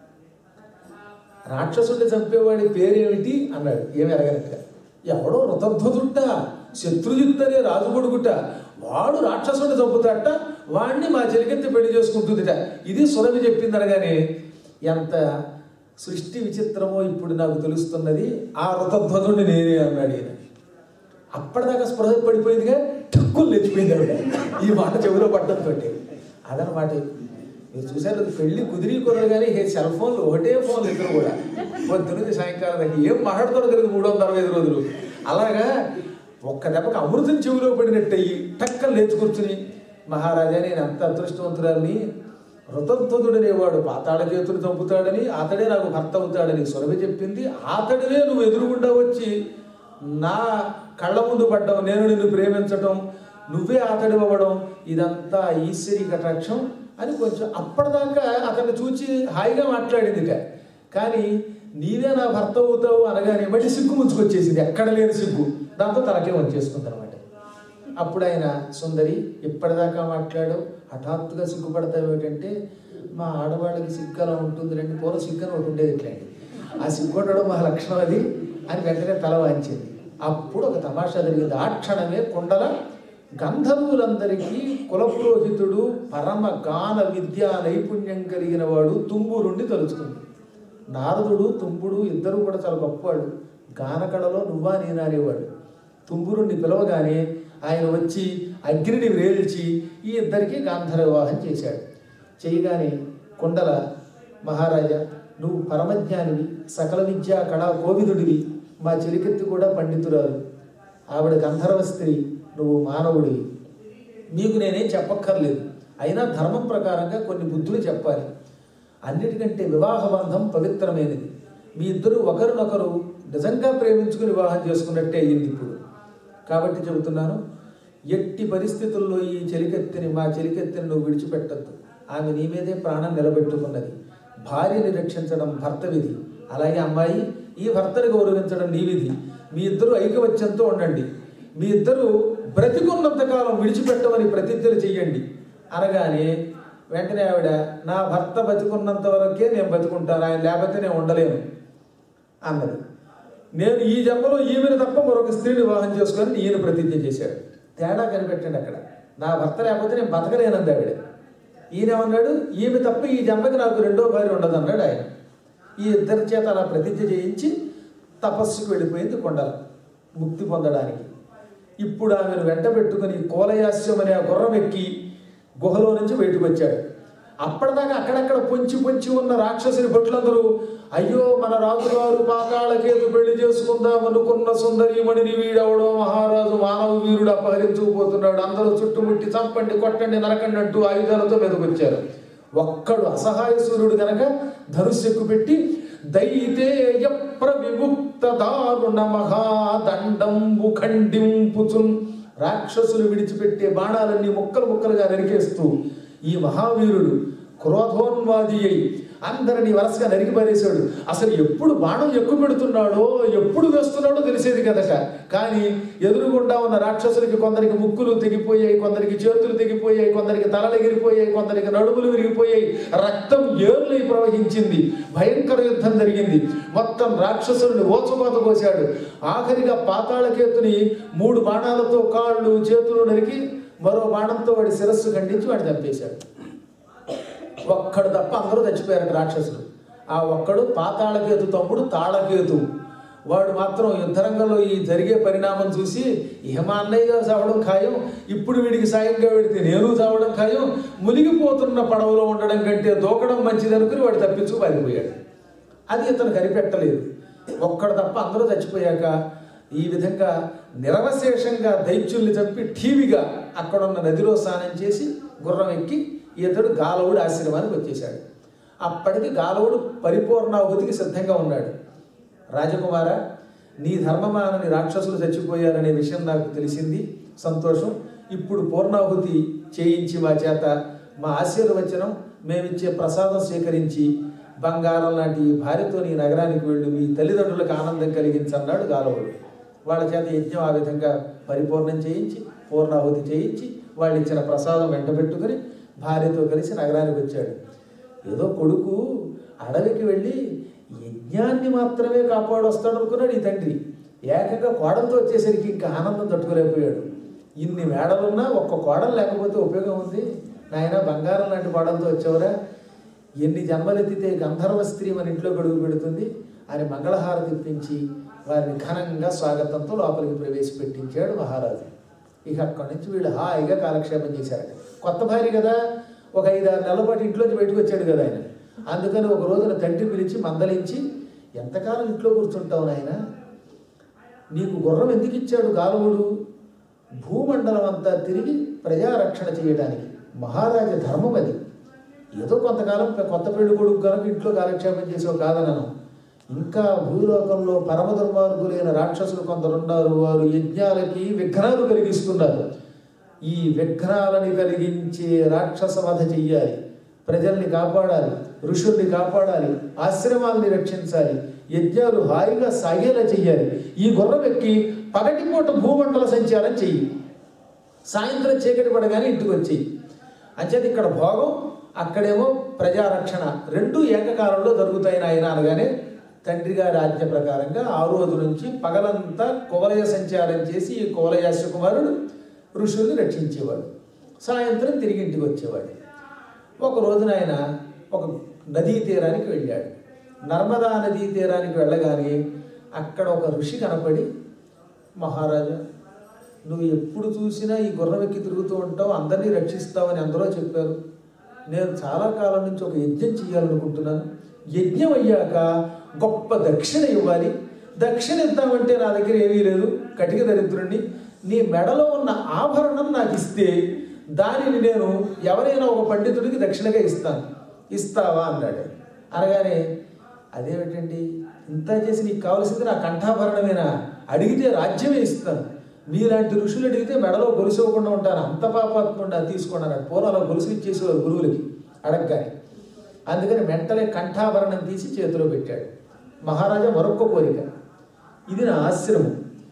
రాక్షసుడిని చంపేవాడి పేరేమిటి అన్నాడు ఏమి ఎరగనక్క ఎవడో రుతధ్వదుట్ట శత్రుజిత్ అనే రాజు కొడుకుట వాడు రాక్షసుడిని చంపుతాట వాడిని మా చెలికెత్తి పెళ్లి చేసుకుంటుందిట ఇది సురభి చెప్పింది అనగానే ఎంత సృష్టి విచిత్రమో ఇప్పుడు నాకు తెలుస్తున్నది ఆ రుతధ్వజుడిని నేనే అన్నాడు ఈయన అప్పటిదాకా స్పృహ పడిపోయిందిగా టక్కులు లేచిపోయింది ఆవిడ ఈ మాట చెవిలో పడ్డంతో అదనమాట మీరు చూసారు అది పెళ్లి కుదిరి కుదరదు కానీ ఈ సెల్ ఫోన్లు ఒకటే ఫోన్లు ఇద్దరు కూడా పొద్దున్నది సాయంకాలం దాకా ఏం మాట్లాడుతారో తెలియదు మూడు వందల అరవై ఐదు రోజులు అలాగా ఒక్క దెబ్బకి అమృతం చెవిలో పడినట్టు అయ్యి టక్కలు లేచి కూర్చుని మహారాజా నేను ఎంత అదృష్టవంతురాలని రుతధ్వదుడనేవాడు పాతాళ చేతులు చంపుతాడని అతడే నాకు భర్త అవుతాడని సురభి చెప్పింది అతడినే నువ్వు ఎదురుగుండా వచ్చి నా కళ్ళ ముందు పడ్డం నేను నిన్ను ప్రేమించటం నువ్వే అతడి అవ్వడం ఇదంతా ఈశ్వరీ కటాక్షం అని కొంచెం అప్పటిదాకా అతన్ని చూచి హాయిగా మాట్లాడిందిట కానీ నీవే నా భర్త అవుతావు అనగానే మళ్ళీ సిగ్గు ముంచుకొచ్చేసింది ఎక్కడ లేని సిగ్గు దాంతో తలకే వచ్చేసుకుంది అనమాట అప్పుడు ఆయన సుందరి ఇప్పటిదాకా మాట్లాడు హఠాత్తుగా సిగ్గుపడతావు ఏంటంటే మా ఆడవాళ్ళకి సిగ్గు అలా ఉంటుంది రండి పూర్వ సిగ్గు అని ఒకటి ఉండేది ఇట్లాంటి ఆ సిగ్గు ఉండడం మా లక్షణం అది అని వెంటనే తల వాంచింది అప్పుడు ఒక తమాషా జరిగింది ఆ క్షణమే కుండల గంధర్వులందరికీ కులపురోహితుడు పరమ గాన విద్యా నైపుణ్యం కలిగిన వాడు తుంబురుండి తలుచుకుంది నారదుడు తుంబుడు ఇద్దరు కూడా చాలా గొప్పవాడు గానకళలో నువ్వా నేనా అనేవాడు తుంబురుణ్ణి పిలవగానే ఆయన వచ్చి అగ్నిని వేల్చి ఈ ఇద్దరికి గాంధర్వ వివాహం చేశాడు చేయగానే కుండల మహారాజా నువ్వు పరమజ్ఞానివి సకల విద్యా కళా కోవిదుడివి మా చెలికెత్తి కూడా పండితురాలు ఆవిడ గంధర్వ స్త్రీ నువ్వు మానవుడివి నీకు నేనేం చెప్పక్కర్లేదు అయినా ధర్మం ప్రకారంగా కొన్ని బుద్ధులు చెప్పాలి అన్నిటికంటే వివాహ బంధం పవిత్రమైనది మీ ఇద్దరు ఒకరినొకరు నిజంగా ప్రేమించుకుని వివాహం చేసుకున్నట్టే అయ్యింది ఇప్పుడు కాబట్టి చెబుతున్నాను ఎట్టి పరిస్థితుల్లో ఈ చెలికెత్తిని మా చెలికెత్తిని నువ్వు విడిచిపెట్టద్దు ఆమె నీ మీదే ప్రాణం నిలబెట్టుకున్నది భార్యని రక్షించడం భర్త విధి అలాగే అమ్మాయి ఈ భర్తని గౌరవించడం నీ విధి మీ ఇద్దరు ఐకమత్యంతో ఉండండి మీ ఇద్దరు బ్రతికున్నంత కాలం విడిచిపెట్టమని ప్రతిజ్ఞలు చెయ్యండి అనగానే వెంటనే ఆవిడ నా భర్త బతికున్నంత వరకే నేను బతుకుంటాను ఆయన లేకపోతే నేను ఉండలేను అన్నది నేను ఈ జన్మలో ఈమెను తప్ప మరొక స్త్రీని వివాహం చేసుకొని ఈయన ప్రతిజ్ఞ చేశాడు తేడా కనిపెట్టండి అక్కడ నా భర్త లేకపోతే నేను బతకలేనంది ఆవిడ ఈయన ఏమన్నాడు ఈమె తప్ప ఈ జన్మకి నాకు రెండో భార్య ఉండదు అన్నాడు ఆయన ఈ ఇద్దరి చేత అలా ప్రతిజ్ఞ చేయించి తపస్సుకు వెళ్ళిపోయింది కొండల ముక్తి పొందడానికి ఇప్పుడు ఆమెను వెంట పెట్టుకుని కోలయాస్యం అనే ఆ గుర్రం ఎక్కి గుహలో నుంచి బయటకు వచ్చాడు అప్పటిదాకా అక్కడక్కడ పొంచి పొంచి ఉన్న రాక్షసుని భటులందరూ అయ్యో మన రాజుగారు పాతాళకేతు పెళ్లి చేసుకుందాం అనుకున్న సుందరీమణిని వీడవడం మహారాజు మానవ వీరుడు అపహరించుకుపోతున్నాడు అందరూ చుట్టుముట్టి చంపండి కొట్టండి నరకండి అంటూ ఆయుధాలతో మీదకొచ్చారు ఒక్కడు అసహాయ సూర్యుడు గనక ధనుస్సెక్కు పెట్టి దైతేయ ప్రవిముక్త దారుణ మహాదండంబు ఖండింపుచున్ రాక్షసులు విడిచిపెట్టే బాణాలన్నీ ముక్కలు ముక్కలుగా నరికేస్తూ ఈ మహావీరుడు క్రోధోన్మాది అయి అందరినీ వరుసగా నరికి పారేశాడు అసలు ఎప్పుడు బాణం ఎక్కువ పెడుతున్నాడో ఎప్పుడు వేస్తున్నాడో తెలిసేది కదట కానీ ఎదురుగుండా ఉన్న రాక్షసులకి కొందరికి ముక్కులు తెగిపోయాయి కొందరికి చేతులు తెగిపోయాయి కొందరికి తలలు ఎగిరిపోయాయి కొందరికి నడుములు విరిగిపోయాయి రక్తం ఏర్లై ప్రవహించింది భయంకర యుద్ధం జరిగింది మొత్తం రాక్షసుల్ని ఓచకోత కోశాడు ఆఖరిగా పాతాళకేతుని మూడు బాణాలతో కాళ్ళు చేతులు నరికి మరో బాణంతో వాడి శిరస్సు ఖండించి వాడిని చంపేశాడు ఒక్కడు తప్ప అందరూ చచ్చిపోయారు రాక్షసులు ఆ ఒక్కడు పాతాళకేతు తమ్ముడు తాళకేతు వాడు మాత్రం యుద్ధరంగంలో ఈ జరిగే పరిణామం చూసి ఇహ మా అన్నయ్య గారు చావడం ఖాయం ఇప్పుడు వీడికి సాయంగా పెడితే నేను చావడం ఖాయం మునిగిపోతున్న పడవలో ఉండడం కంటే దూకడం మంచిది అనుకుని వాడు తప్పించుకు పారిపోయాడు అది ఇతను కనిపెట్టలేదు ఒక్కడు తప్ప అందరూ చచ్చిపోయాక ఈ విధంగా నిరవశేషంగా దైత్యుల్ని చంపి ఠీవిగా అక్కడున్న నదిలో స్నానం చేసి గుర్రం ఎక్కి ఇతడు గాలవుడు ఆశ్రమానికి వచ్చేశాడు అప్పటికి గాలవుడు పరిపూర్ణాహుతికి సిద్ధంగా ఉన్నాడు రాజకుమార నీ ధర్మమానని రాక్షసులు చచ్చిపోయారనే విషయం నాకు తెలిసింది సంతోషం ఇప్పుడు పూర్ణాహుతి చేయించి మా చేత మా ఆశీర్వచనం మేమిచ్చే ప్రసాదం స్వీకరించి బంగారం లాంటి ఈ భార్యతో నీ నగరానికి వెళ్ళి మీ తల్లిదండ్రులకు ఆనందం కలిగించన్నాడు గాలవుడు వాళ్ళ చేత యజ్ఞం ఆ విధంగా పరిపూర్ణం చేయించి పూర్ణాహుతి చేయించి వాళ్ళు ఇచ్చిన ప్రసాదం వెంట పెట్టుకుని భార్యతో కలిసి నగరానికి వచ్చాడు ఏదో కొడుకు అడవికి వెళ్ళి యజ్ఞాన్ని మాత్రమే కాపాడు వస్తాడు అనుకున్నాడు ఈ తండ్రి ఏకంగా కోడలతో వచ్చేసరికి ఇంకా ఆనందం తట్టుకోలేకపోయాడు ఇన్ని మేడలున్నా ఒక్క కోడలు లేకపోతే ఉపయోగం ఉంది నాయన బంగారం లాంటి కోడలతో వచ్చావురా ఎన్ని జన్మలెత్తితే గంధర్వ స్త్రీ మన ఇంట్లో గడుగు పెడుతుంది అని మంగళహారతి ఇప్పించి వారిని ఘనంగా స్వాగతంతో లోపలికి ప్రవేశపెట్టించాడు మహారాజు ఇక అక్కడి నుంచి వీళ్ళు హాయిగా కాలక్షేపం చేశారట కొత్త భార్య కదా ఒక ఐదు ఆరు నెలల పాటు ఇంట్లోంచి బయటకు వచ్చాడు కదా ఆయన అందుకని ఒక రోజున తండ్రి పిలిచి మందలించి ఎంతకాలం ఇంట్లో కూర్చుంటావు నాయన నీకు గుర్రం ఎందుకు ఇచ్చాడు గాలవుడు భూమండలం అంతా తిరిగి ప్రజారక్షణ చేయడానికి మహారాజ ధర్మం అది ఏదో కొంతకాలం కొత్త పెళ్లి కొడుకు కనుక ఇంట్లో కాలక్షేపం చేసావు కాదనను ఇంకా భూలోకంలో పరమ దుర్మార్గులైన రాక్షసులు కొందరున్నారు వారు యజ్ఞాలకి విఘ్నాలు కలిగిస్తున్నారు ఈ విఘ్నాలని కలిగించే రాక్షస వధ చెయ్యాలి ప్రజల్ని కాపాడాలి ఋషుల్ని కాపాడాలి ఆశ్రమాల్ని రక్షించాలి యజ్ఞాలు హాయిగా సాగేలా చెయ్యాలి ఈ గుర్రం ఎక్కి పగటిపూట భూమండల సంచారం చెయ్యి సాయంత్రం చీకటి పడగానే ఇంటికి వచ్చి అంచేది ఇక్కడ భోగం అక్కడేమో ప్రజారక్షణ రెండు ఏకకాలంలో జరుగుతాయి నాయన అనగానే తండ్రి గారి ఆజ్ఞ ప్రకారంగా ఆ రోజు నుంచి పగలంతా కువలయ సంచారం చేసి ఈ కువలయాస్య కుమారుడు ఋషుల్ని రక్షించేవాడు సాయంత్రం తిరిగి ఇంటికి వచ్చేవాడు ఒక రోజున ఆయన ఒక నదీ తీరానికి వెళ్ళాడు నర్మదా నదీ తీరానికి వెళ్ళగానే అక్కడ ఒక ఋషి కనపడి మహారాజా నువ్వు ఎప్పుడు చూసినా ఈ గుర్రం ఎక్కి తిరుగుతూ ఉంటావు అందరినీ రక్షిస్తావని అందరూ చెప్పారు నేను చాలా కాలం నుంచి ఒక యజ్ఞం చేయాలనుకుంటున్నాను యజ్ఞం అయ్యాక గొప్ప దక్షిణ ఇవ్వాలి దక్షిణ ఇద్దామంటే నా దగ్గర ఏమీ లేదు కటిక దరిద్రుణ్ణి నీ మెడలో ఉన్న ఆభరణం నాకు ఇస్తే దానిని నేను ఎవరైనా ఒక పండితుడికి దక్షిణగా ఇస్తాను ఇస్తావా అన్నాడు అనగానే అదేమిటండి ఇంత చేసి నీకు కావాల్సింది నా కంఠాభరణమేనా అడిగితే రాజ్యమే ఇస్తాను మీలాంటి ఋషులు అడిగితే మెడలో గొలుసు ఇవ్వకుండా ఉంటాను అంత పాపాత్ముండా తీసుకోండి అన్నాడు పూర్వం అలా గొలుసు ఇచ్చేసేవారు గురువులకి అడగగానే అందుకని వెంటనే కంఠాభరణం తీసి చేతిలో పెట్టాడు మహారాజా మరొక కోరిక ఇది నా ఆశ్రమం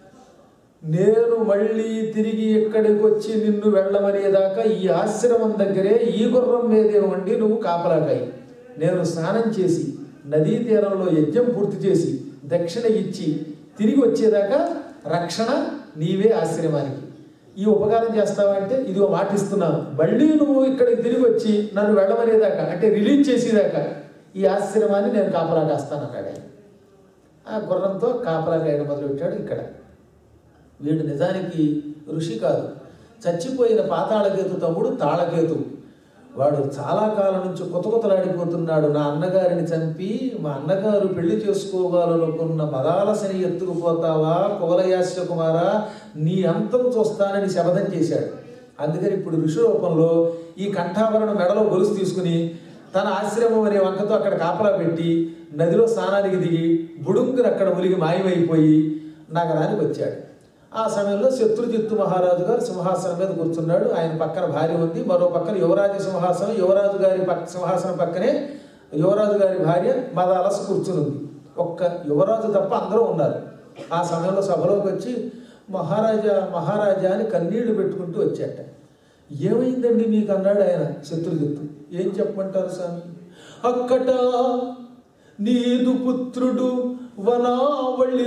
నేను మళ్ళీ తిరిగి ఇక్కడికి వచ్చి నిన్ను వెళ్ళమనేదాకా ఈ ఆశ్రమం దగ్గరే ఈ గుర్రం మీదే ఉండి నువ్వు కాపలాకాయి నేను స్నానం చేసి నదీ తీరంలో యజ్ఞం పూర్తి చేసి దక్షిణ ఇచ్చి తిరిగి వచ్చేదాకా రక్షణ నీవే ఆశ్రమానికి ఈ ఉపకారం చేస్తావా అంటే ఇది ఒక మాట ఇస్తున్నాను మళ్ళీ నువ్వు ఇక్కడికి తిరిగి వచ్చి నన్ను వెళ్ళమనేదాకా అంటే రిలీజ్ చేసేదాకా ఈ ఆశ్రమాన్ని నేను కాపలా కాస్తాను అన్నాడు ఆయన ఆ గుర్రంతో కాపలా కాయడం మొదలుపెట్టాడు ఇక్కడ వీడు నిజానికి ఋషి కాదు చచ్చిపోయిన పాతాళకేతు తమ్ముడు తాళకేతు వాడు చాలా కాలం నుంచి కొత్త కొత్తలాడిపోతున్నాడు నా అన్నగారిని చంపి మా అన్నగారు పెళ్లి చేసుకోవాలనుకున్న మదాలసని ఎత్తుకుపోతావా కువలయాస్య కుమారా నీ అంతం చూస్తానని శపథం చేశాడు అందుకని ఇప్పుడు ఋషి రూపంలో ఈ కంఠాభరణ మెడలో గొలుసు తీసుకుని తన ఆశ్రమం అనే వంకతో అక్కడ కాపలా పెట్టి నదిలో స్నానానికి దిగి బుడుంగురు అక్కడ ములిగి మాయమైపోయి నగరానికి వచ్చాడు ఆ సమయంలో శత్రుజిత్తు మహారాజు గారు సింహాసనం మీద కూర్చున్నాడు ఆయన పక్కన భార్య ఉంది మరో పక్కన యువరాజు సింహాసనం యువరాజు గారి పక్క సింహాసనం పక్కనే యువరాజు గారి భార్య మదాలస్ కూర్చుని ఉంది ఒక్క యువరాజు తప్ప అందరూ ఉన్నారు ఆ సమయంలో సభలోకి వచ్చి మహారాజా మహారాజా అని కన్నీళ్లు పెట్టుకుంటూ వచ్చాట ఏమైందండి మీకు అన్నాడు ఆయన శత్రుజిత్తు ఏం చెప్పమంటారు స్వామి అక్కట నీదు పుత్రుడు వనావళి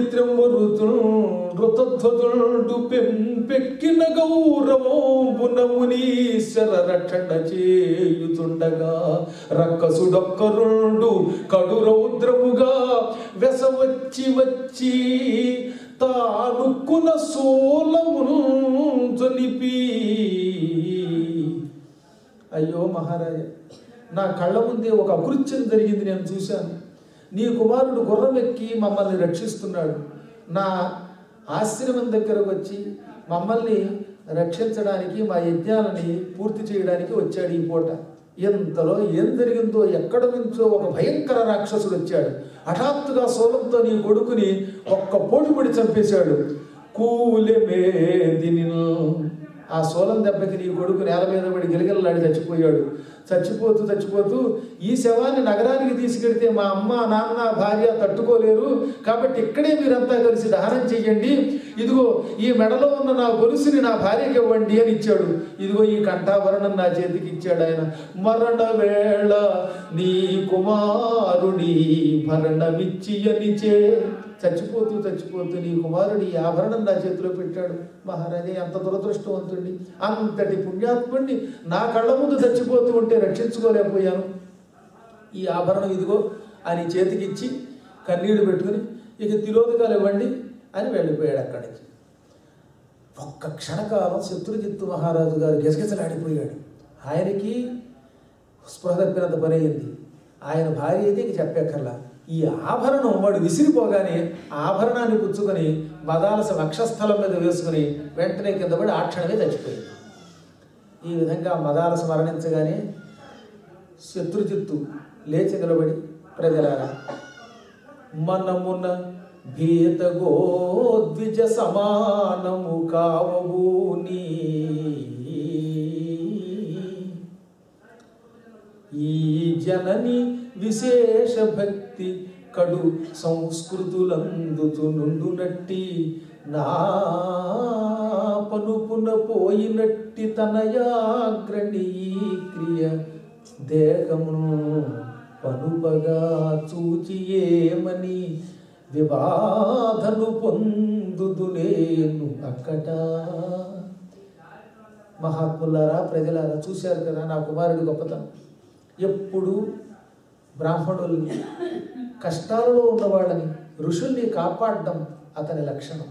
త్రెమ్మరుతుడు పెంపెక్కిన గౌరవమున మునీశ్వర రక్షణ చేయుతుండగా రక్కసుడొక్కరుండు కడు రౌద్రముగా వెసవచ్చి వచ్చి తానుక్కున సోలమును జొలిపి అయ్యో మహారాజా నా కళ్ళ ముందే ఒక అకృత్యం జరిగింది నేను చూశాను నీ కుమారుడు గుర్రం ఎక్కి మమ్మల్ని రక్షిస్తున్నాడు నా ఆశ్రమం దగ్గరకు వచ్చి మమ్మల్ని రక్షించడానికి మా యజ్ఞాలని పూర్తి చేయడానికి వచ్చాడు ఈ పూట ఎంతలో ఏం జరిగిందో ఎక్కడ నుంచో ఒక భయంకర రాక్షసుడు వచ్చాడు హఠాత్తుగా సోలంతో నీ కొడుకుని ఒక్క పోటు పడి చంపేశాడు కూలెమేదిని ఆ సోలం దెబ్బకి నీ కొడుకు నేల మీద పడి గిలగిలలాడి చచ్చిపోయాడు చచ్చిపోతూ చచ్చిపోతూ ఈ శవాన్ని నగరానికి తీసుకెడితే మా అమ్మ నాన్న భార్య తట్టుకోలేరు కాబట్టి ఇక్కడే మీరంతా కలిసి దహనం చెయ్యండి ఇదిగో ఈ మెడలో ఉన్న నా గొలుసుని నా భార్యకి ఇవ్వండి అని ఇచ్చాడు ఇదిగో ఈ కంఠాభరణం నా చేతికి ఇచ్చాడు ఆయన మరణ వేళ నీ కుమారుడి భరణమిచ్చి అనిచే చచ్చిపోతూ చచ్చిపోతూ నీ కుమారుడు ఈ ఆభరణం నా చేతిలో పెట్టాడు మహారాజా ఎంత దురదృష్టవంతుడిని అంతటి పుణ్యాత్ముడిని నా కళ్ళ ముందు చచ్చిపోతూ ఉంటే రక్షించుకోలేకపోయాను ఈ ఆభరణం ఇదిగో అని చేతికిచ్చి కన్నీళ్లు పెట్టుకుని ఇక తిలోదకాలు ఇవ్వండి అని వెళ్ళిపోయాడు అక్కడి నుంచి ఒక్క క్షణకాలం శత్రుజిత్తు మహారాజు గారు గిజగిజలాడిపోయాడు ఆయనకి స్పృహ తప్పినంత పని అయింది ఆయన భార్య అయితే ఇక చెప్పక్కర్లా ఈ ఆభరణం వాడు విసిరిపోగానే ఆ ఆభరణాన్ని పుచ్చుకొని మదాలస వక్షస్థలం మీద వేసుకుని వెంటనే కింద పడి ఆ క్షణమే చచ్చిపోయింది ఈ విధంగా మదాలస మరణించగానే శత్రుజిత్తు లేచి నిలబడి ప్రజలారా మనమున భీతగో ద్విజ సమానము కావవు నీ ఈ జనని విశేష భక్తి కడు సంస్కృతులందుతు నుండునట్టి నా పనుపున పోయినట్టి తనయాగ్రణి ఈ క్రియ దేహమును పనుపగా చూచి ఏమని విబాధను పొందుదు నేను అక్కట మహాత్ములారా ప్రజలారా చూశారు కదా నా కుమారుడి గొప్పతనం ఎప్పుడు బ్రాహ్మణుల్ని కష్టాలలో ఉన్నవాళ్ళని ఋషుల్ని కాపాడడం అతని లక్షణం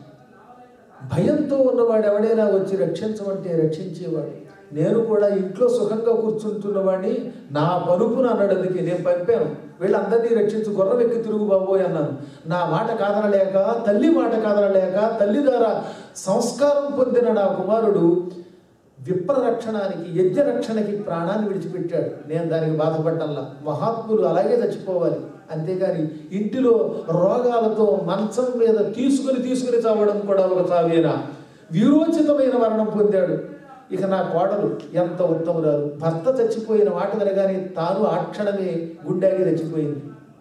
భయంతో ఉన్నవాడు ఎవడైనా వచ్చి రక్షించమంటే రక్షించేవాడు నేను కూడా ఇంట్లో సుఖంగా కూర్చుంటున్నవాడిని నా పరుపును అన్నడానికి నేను పంపాను వీళ్ళందరినీ రక్షించు గుర్రం ఎక్కి తిరుగు బాబోయ్ అన్నాను నా మాట కాదనలేక తల్లి మాట కాదనలేక తల్లి ద్వారా సంస్కారం పొందిన నా కుమారుడు విప్ర రక్షణానికి యజ్ఞ రక్షణకి ప్రాణాన్ని విడిచిపెట్టాడు నేను దానికి బాధపడ్డంలా మహాత్ములు అలాగే చచ్చిపోవాలి అంతేగాని ఇంటిలో రోగాలతో మంచం మీద తీసుకుని తీసుకుని చావడం కూడా ఒక చావేనా వీరోచితమైన మరణం పొందాడు ఇక నా కోడలు ఎంత ఉత్తమురాలు భర్త చచ్చిపోయిన మాట వినగానే తాను ఆ క్షణమే గుండెకి చచ్చిపోయింది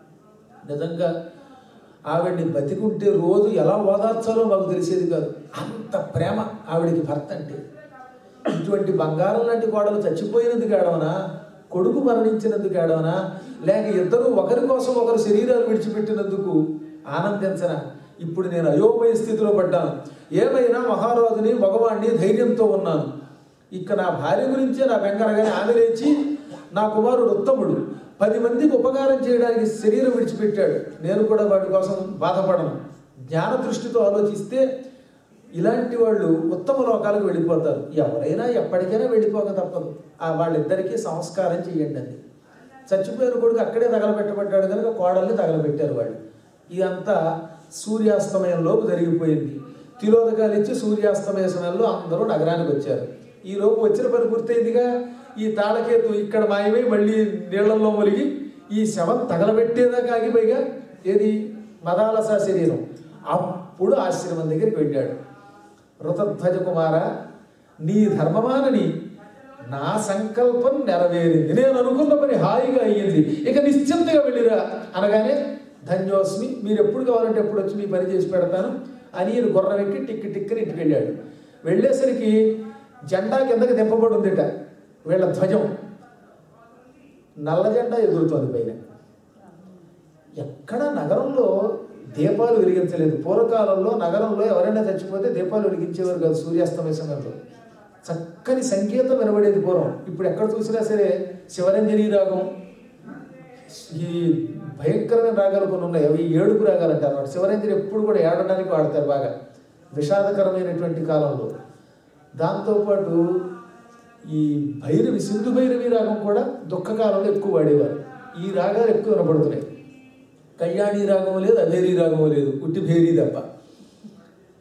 నిజంగా ఆవిడ్ని బతికుంటే రోజు ఎలా ఓదార్చాలో మాకు తెలిసేది కాదు అంత ప్రేమ ఆవిడికి భర్త అంటే ఇటువంటి బంగారం లాంటి కోడలు చచ్చిపోయినందుకు ఏడవనా కొడుకు మరణించినందుకు ఏడవనా లేక ఇద్దరు ఒకరి కోసం ఒకరు శరీరాలు విడిచిపెట్టినందుకు ఆనందించనా ఇప్పుడు నేను అయోమయ స్థితిలో పడ్డాను ఏమైనా మహారాజుని మగవాణ్ణి ధైర్యంతో ఉన్నాను ఇక నా భార్య గురించే నా వెంకరగానే ఆమె లేచి నా కుమారుడు ఉత్తముడు పది మందికి ఉపకారం చేయడానికి శరీరం విడిచిపెట్టాడు నేను కూడా వాడి కోసం బాధపడను జ్ఞాన దృష్టితో ఆలోచిస్తే ఇలాంటి వాళ్ళు ఉత్తమ లోకాలకు వెళ్ళిపోతారు ఎవరైనా ఎప్పటికైనా వెళ్ళిపోక తప్పదు ఆ వాళ్ళిద్దరికీ సంస్కారం చేయండి అని చచ్చిపోయిన కొడుకు అక్కడే తగలబెట్టబడ్డాడు కనుక కోడల్ని తగలబెట్టారు వాళ్ళు ఇదంతా సూర్యాస్తమయంలోపు జరిగిపోయింది తిలోదకాలు ఇచ్చి సూర్యాస్తమయ సమయంలో అందరూ నగరానికి వచ్చారు ఈ లోపు వచ్చిన పని పూర్తయిందిగా ఈ తాళకేతు ఇక్కడ మాయమై మళ్ళీ నీళ్లలో ములిగి ఈ శవం తగలబెట్టేదాకా ఆగిపోయిగా ఏది మదాలస శరీరం అప్పుడు ఆశ్రమం దగ్గరికి వెళ్ళాడు ఋతధ్వజ కుమార నీ ధర్మమానని నా సంకల్పం నెరవేరింది నేను అనుకున్న పని హాయిగా అయ్యింది ఇక నిశ్చింతగా వెళ్ళిరా అనగానే ధన్యోస్మి మీరు ఎప్పుడు కావాలంటే ఎప్పుడు వచ్చి మీ పని చేసి పెడతాను అని ఈయన గుర్రం ఎక్కి టిక్కి టిక్కని ఇంటికి వెళ్ళాడు వెళ్ళేసరికి జెండా కిందకి దింపబడి ఉందిట వీళ్ళ ధ్వజం నల్ల జెండా ఎగురుతోంది పైన ఎక్కడ నగరంలో దీపాలు వెలిగించలేదు పూర్వకాలంలో నగరంలో ఎవరైనా చచ్చిపోతే దీపాలు వెలిగించేవారు కాదు సూర్యాస్తమయ సమయంలో చక్కని సంగీతం వినబడేది పూర్వం ఇప్పుడు ఎక్కడ చూసినా సరే శివరంజని రాగం ఈ భయంకరమైన రాగాలు కొన్ని ఉన్నాయి అవి ఏడుపు రాగాలు అంటారు అన్నమాట శివరంజని ఎప్పుడు కూడా ఏడడానికి వాడతారు బాగా విషాదకరమైనటువంటి కాలంలో దాంతోపాటు ఈ భైరవి సింధు భైరవి రాగం కూడా దుఃఖకాలంలో ఎక్కువ వాడేవారు ఈ రాగాలు ఎక్కువ వినపడుతున్నాయి కళ్యాణి రాగము లేదు అభేరి రాగము లేదు ఉట్టి భేరి తప్ప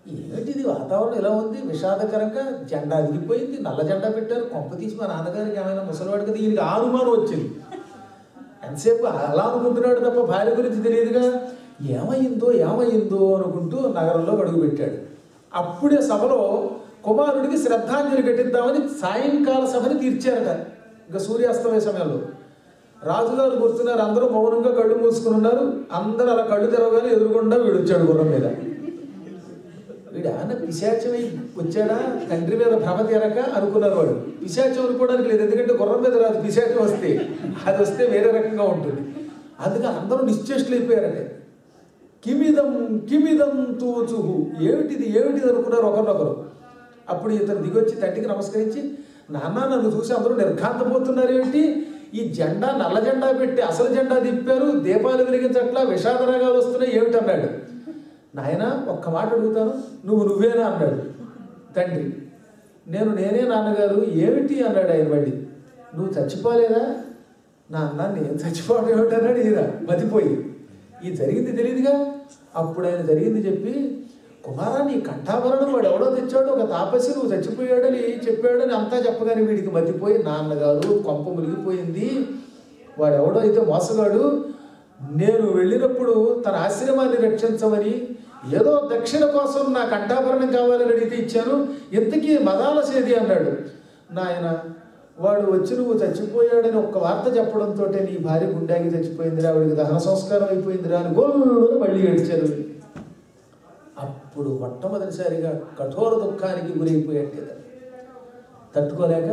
ఏమిటిది వాతావరణం ఇలా ఉంది విషాదకరంగా జెండా దిగిపోయింది నల్ల జెండా పెట్టారు కొంప తీసి మా నాన్నగారికి ఏమైనా ముసలివాడు కదా ఈయనకి ఆ అనుమానం వచ్చింది ఎంతసేపు అలా అనుకుంటున్నాడు తప్ప భార్య గురించి తెలియదుగా ఏమైందో ఏమైందో అనుకుంటూ నగరంలో అడుగు పెట్టాడు అప్పుడే సభలో కుమారుడికి శ్రద్ధాంజలి ఘటిద్దామని సాయంకాల సభని తీర్చారట ఇంకా సూర్యాస్తమయ సమయంలో రాజుగారు కూర్చున్నారు అందరూ మౌనంగా కళ్ళు మూసుకుని ఉన్నారు అందరూ అలా కళ్ళు తెరవగానే ఎదురుగుండా వీడు వచ్చాడు గుర్రం మీద వీడు ఆయన పిశాచమై వచ్చాడా తండ్రి మీద భ్రమ తీరక అనుకున్నారు వాడు పిశాచం అనుకోవడానికి లేదు ఎందుకంటే గుర్రం మీద రాదు పిశాచం వస్తే అది వస్తే వేరే రకంగా ఉంటుంది అందుకని అందరూ నిశ్చేష్టులు అయిపోయారంటే కిమిదం కిమిదం తూచుహు ఏమిటిది ఏమిటిది అనుకున్నారు ఒకరినొకరు అప్పుడు ఇతను దిగొచ్చి తండ్రికి నమస్కరించి నాన్న నన్ను చూసి అందరూ నిర్ఘాంతపోతున్నారు ఏమిటి ఈ జెండా నల్ల జెండా పెట్టి అసలు జెండా తిప్పారు దీపాలు వెలిగించట్లా విషాదరాగాలు వస్తున్నాయి ఏమిటి అన్నాడు నాయన ఒక్క మాట అడుగుతాను నువ్వు నువ్వేనా అన్నాడు తండ్రి నేను నేనే నాన్నగారు ఏమిటి అన్నాడు ఆయన మళ్ళీ నువ్వు చచ్చిపోలేదా నా అన్న నేను చచ్చిపోవడం ఏమిటి అన్నాడు ఈయన మతిపోయి ఈ జరిగింది తెలియదుగా అప్పుడు ఆయన జరిగింది చెప్పి కుమారా నీ కంఠాభరణం వాడు ఎవడో తెచ్చాడు ఒక తాపసి నువ్వు చచ్చిపోయాడని చెప్పాడని అంతా చెప్పగానే వీడికి మతిపోయి నాన్నగారు కొంప మునిగిపోయింది వాడు ఎవడో అయితే మోసగాడు నేను వెళ్ళినప్పుడు తన ఆశ్రమాన్ని రక్షించమని ఏదో దక్షిణ కోసం నా కంఠాభరణం కావాలని అడిగితే ఇచ్చాను ఇంతకీ మదాల సేది అన్నాడు నాయన వాడు వచ్చి నువ్వు చచ్చిపోయాడని ఒక్క వార్త చెప్పడంతో నీ భార్య గుండాకి చచ్చిపోయిందిరా ఆవిడికి దహన సంస్కారం అయిపోయిందిరా అని గోళ్ళు మళ్ళీ ఏడ్చారు అప్పుడు మొట్టమొదటిసారిగా కఠోర దుఃఖానికి గురైపోయాడు ఇతను. తట్టుకోలేక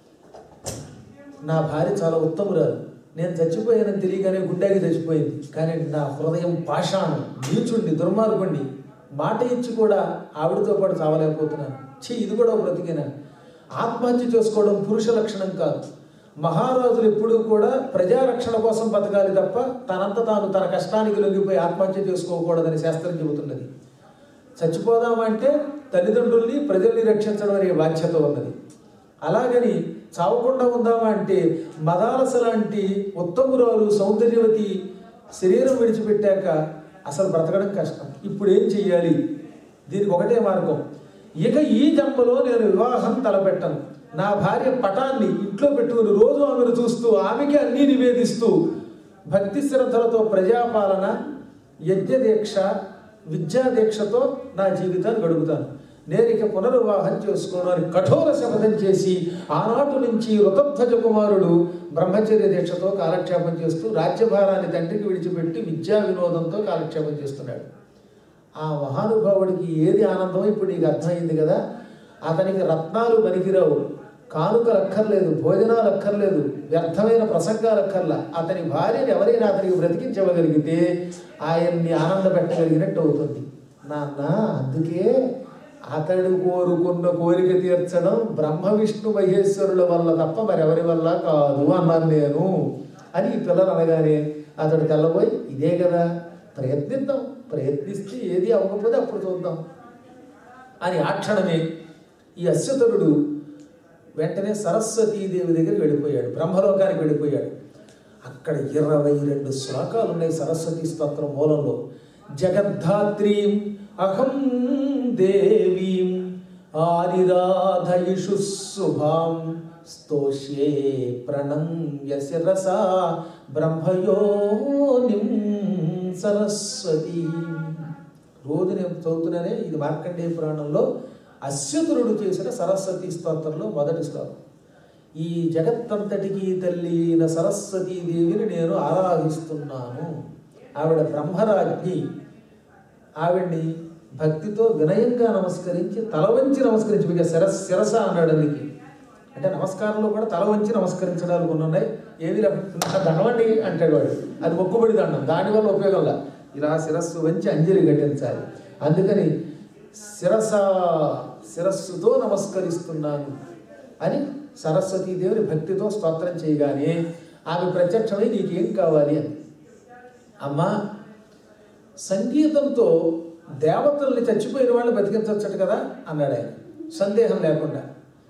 నా భార్య చాలా ఉత్తమురాలు నేను చచ్చిపోయానని తెలియగానే గుండెకి చచ్చిపోయింది కానీ నా హృదయం పాషాణం నీచుండి దుర్మార్గుండి మాట ఇచ్చి కూడా ఆవిడతో పాటు చావలేకపోతున్నాను ఛీ ఇది కూడా ఒక బ్రతికేనా ఆత్మహత్య చేసుకోవడం పురుష లక్షణం కాదు మహారాజులు ఎప్పుడూ కూడా ప్రజారక్షణ కోసం బతకాలి తప్ప తనంత తాను తన కష్టానికి లొంగిపోయి ఆత్మహత్య చేసుకోకూడదని శాస్త్రం చెబుతున్నది చచ్చిపోదామంటే తల్లిదండ్రుల్ని ప్రజల్ని రక్షించడం అనే బాధ్యత ఉన్నది అలాగని చావకుండా ఉందామా అంటే మదాలస లాంటి ఉత్తమురాలు సౌందర్యవతి శరీరం విడిచిపెట్టాక అసలు బ్రతకడం కష్టం ఇప్పుడు ఏం చెయ్యాలి దీనికి ఒకటే మార్గం ఇక ఈ జన్మలో నేను వివాహం తలపెట్టను నా భార్య పటాన్ని ఇంట్లో పెట్టుకుని రోజు ఆమెను చూస్తూ ఆమెకి అన్నీ నివేదిస్తూ భక్తి శ్రద్ధలతో ప్రజాపాలన యజ్ఞదీక్ష విద్యాదీక్షతో నా జీవితాన్ని గడుపుతాను నేను ఇక పునర్వివాహం చేసుకోను అని కఠోర శపథం చేసి ఆనాటి నుంచి ఋతధ్వజ కుమారుడు బ్రహ్మచర్య దీక్షతో కాలక్షేపం చేస్తూ రాజ్యభారాన్ని తండ్రికి విడిచిపెట్టి విద్యా వినోదంతో కాలక్షేపం చేస్తున్నాడు ఆ మహానుభావుడికి ఏది ఆనందం ఇప్పుడు నీకు అర్థమైంది కదా అతనికి రత్నాలు పనికిరావు కానుకలు అక్కర్లేదు భోజనాలు అక్కర్లేదు వ్యర్థమైన ప్రసంగాలు అక్కర్లా అతని భార్యని ఎవరైనా అతనికి బ్రతికించవగలిగితే ఆయన్ని ఆనంద పెట్టగలిగినట్టు అవుతుంది నాన్న అందుకే అతడు కోరుకున్న కోరిక తీర్చడం బ్రహ్మ విష్ణు మహేశ్వరుల వల్ల తప్ప మరెవరి వల్ల కాదు అన్నాను నేను అని ఈ పిల్లలు అనగానే అతడు తెల్లబోయి ఇదే కదా ప్రయత్నిద్దాం ప్రయత్నిస్తే ఏది అవ్వకపోతే అప్పుడు చూద్దాం అని ఆ క్షణమే ఈ అశ్వతరుడు వెంటనే సరస్వతీదేవి దగ్గరికి వెళ్ళిపోయాడు బ్రహ్మలోకానికి వెళ్ళిపోయాడు అక్కడ ఇరవై రెండు శ్లోకాలు ఉన్నాయి సరస్వతి స్తోత్రం మూలంలో జగద్ధాత్రీం అహం దేవీం ఆరిరాధయిషు శుభాం స్తోష్యే ప్రణమ్య శిరసా బ్రహ్మయోనిం సరస్వతి రోజు నేను చదువుతున్నానే ఇది మార్కండేయ పురాణంలో అశ్వతురుడు చేసిన సరస్వతి స్తోత్రంలో మొదటి శ్లోకం ఈ జగత్తంతటికి తల్లి అయిన సరస్వతీదేవిని నేను ఆరాధిస్తున్నాను ఆవిడ బ్రహ్మరాజ్ఞి ఆవిడ్ని భక్తితో వినయంగా నమస్కరించి తల వంచి నమస్కరించి మీకు శిరస్ శిరస అన్నాడు అందుకే అంటే నమస్కారంలో కూడా తల వంచి నమస్కరించడాలు కొన్ని ఉన్నాయి ఏవి దండవండి అంటాడు వాడు అది మొక్కుబడి దండం దానివల్ల ఉపయోగంలా ఇలా శిరస్సు వంచి అంజలి ఘటించాలి అందుకని శిరస శిరస్సుతో నమస్కరిస్తున్నాను అని సరస్వతీదేవిని భక్తితో స్తోత్రం చేయగానే ఆమె ప్రత్యక్షమై నీకేం కావాలి అని అమ్మా సంగీతంతో దేవతల్ని చచ్చిపోయిన వాళ్ళని బతికించవచ్చట కదా అన్నాడు ఆయన సందేహం లేకుండా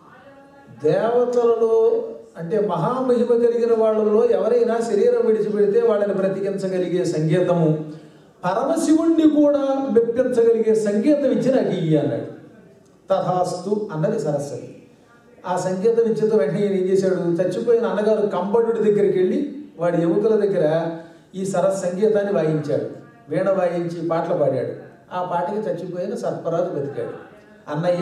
దేవతలలో అంటే మహామహిమ కలిగిన వాళ్ళలో ఎవరైనా శరీరం విడిచిపెడితే వాళ్ళని బ్రతికించగలిగే సంగీతము పరమశివుణ్ణి కూడా మెప్పించగలిగే సంగీత విద్య నాకు ఇయ్యి అన్నాడు తథాస్తు అన్నది సరస్వతి ఆ సంగీత విద్యతో వెంటనే ఈయన ఏం చేశాడు చచ్చిపోయిన అన్నగారు కంబడుడి దగ్గరికి వెళ్ళి వాడి ఎముకల దగ్గర ఈ సరస్ సంగీతాన్ని వాయించాడు వీణ వాయించి పాటలు పాడాడు ఆ పాటకి చచ్చిపోయిన సర్పరాజు బతికాడు అన్నయ్య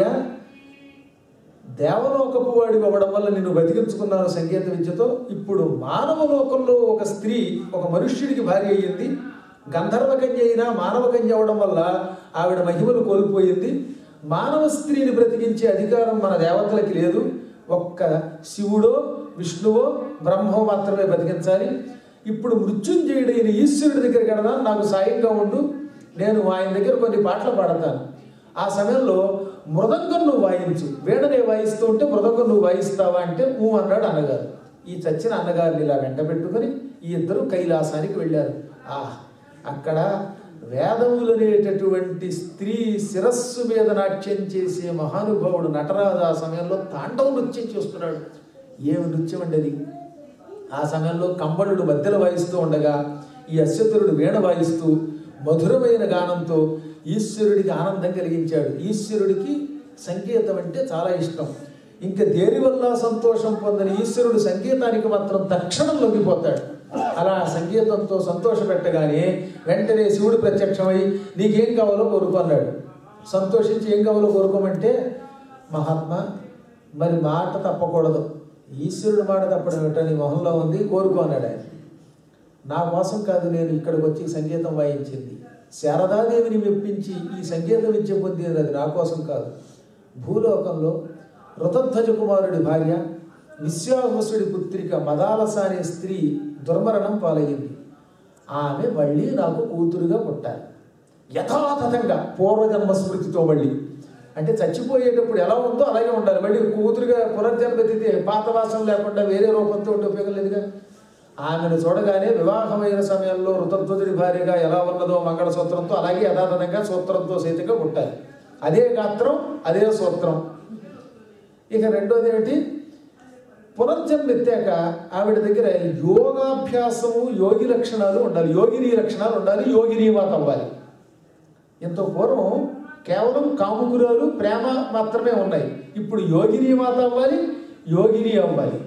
దేవలోకపు వాడి అవ్వడం వల్ల నిన్ను బతికించుకున్నాను సంగీత విద్యతో ఇప్పుడు మానవ లోకంలో ఒక స్త్రీ ఒక మనుష్యుడికి భార్య అయ్యింది గంధర్వ కన్య అయినా మానవ కన్య అవ్వడం వల్ల ఆవిడ మహిమను కోల్పోయింది మానవ స్త్రీని బ్రతికించే అధికారం మన దేవతలకి లేదు ఒక్క శివుడో విష్ణువో బ్రహ్మో మాత్రమే బతికించాలి ఇప్పుడు మృత్యుంజయుడైన ఈశ్వరుడి దగ్గరికి వెళదాం నాకు సాయంగా ఉండు నేను ఆయన దగ్గర కొన్ని పాటలు పాడతాను ఆ సమయంలో మృదంగం నువ్వు వాయించు వీణనే వాయిస్తూ ఉంటే మృదంగం నువ్వు వాయిస్తావా అంటే ఊ అన్నాడు అన్నగారు ఈ చచ్చిన అన్నగారిని ఇలా వెంట పెట్టుకొని ఈ ఇద్దరు కైలాసానికి వెళ్ళారు ఆ అక్కడ వేదములనేటటువంటి స్త్రీ శిరస్సు మీద నాట్యం చేసే మహానుభావుడు నటరాజు ఆ సమయంలో తాండవ నృత్యం చేస్తున్నాడు ఏమి నృత్యం అండి అది ఆ సమయంలో కంబళుడు మధ్యలో వాయిస్తూ ఉండగా ఈ అశ్వతురుడు వీణ వాయిస్తూ మధురమైన గానంతో ఈశ్వరుడికి ఆనందం కలిగించాడు ఈశ్వరుడికి సంగీతం అంటే చాలా ఇష్టం ఇంకా దేని వల్ల సంతోషం పొందని ఈశ్వరుడు సంగీతానికి మాత్రం తక్షణం లొంగిపోతాడు అలా సంగీతంతో సంతోష పెట్టగానే వెంటనే శివుడు ప్రత్యక్షమై నీకేం కావాలో కోరుకో అన్నాడు సంతోషించి ఏం కావాలో కోరుకోమంటే మహాత్మా మరి మాట తప్పకూడదు ఈశ్వరుడు మాట తప్పడం ఏమిటో నీ మొహంలో ఉంది కోరుకో అన్నాడు ఆయన నా కోసం కాదు నేను ఇక్కడికి వచ్చి సంగీతం వాయించింది శారదాదేవిని మెప్పించి ఈ సంగీత విద్య పొందినది అది నా కోసం కాదు భూలోకంలో ఋతధ్వజ కుమారుడి భార్య విశ్వావసుడి పుత్రిక మదాలస అనే స్త్రీ దుర్మరణం పాలయ్యింది ఆమె మళ్ళీ నాకు కూతురుగా పుట్టాలి యథాతథంగా పూర్వజన్మ స్మృతితో మళ్ళీ అంటే చచ్చిపోయేటప్పుడు ఎలా ఉందో అలాగే ఉండాలి మళ్ళీ కూతురుగా పునర్జన్మ ఎత్తితే పాత వాసన లేకుండా వేరే రూపంతో ఉంటే ఉపయోగం లేదుగా ఆమెను చూడగానే వివాహమైన సమయంలో ఋతధ్వజుడి భార్యగా ఎలా ఉన్నదో మంగళసూత్రంతో అలాగే యథాతథంగా సూత్రంతో సైతంగా పుట్టాలి అదే గాత్రం అదే సూత్రం ఇక రెండోది ఏమిటి పునర్జన్మ ఎత్తాక ఆవిడ దగ్గర యోగాభ్యాసము యోగి లక్షణాలు ఉండాలి యోగిని లక్షణాలు ఉండాలి యోగిని మాత అవ్వాలి ఇంత పూర్వం కేవలం కాముకురాలు ప్రేమ మాత్రమే ఉన్నాయి ఇప్పుడు యోగిని మాత అవ్వాలి యోగిని అవ్వాలి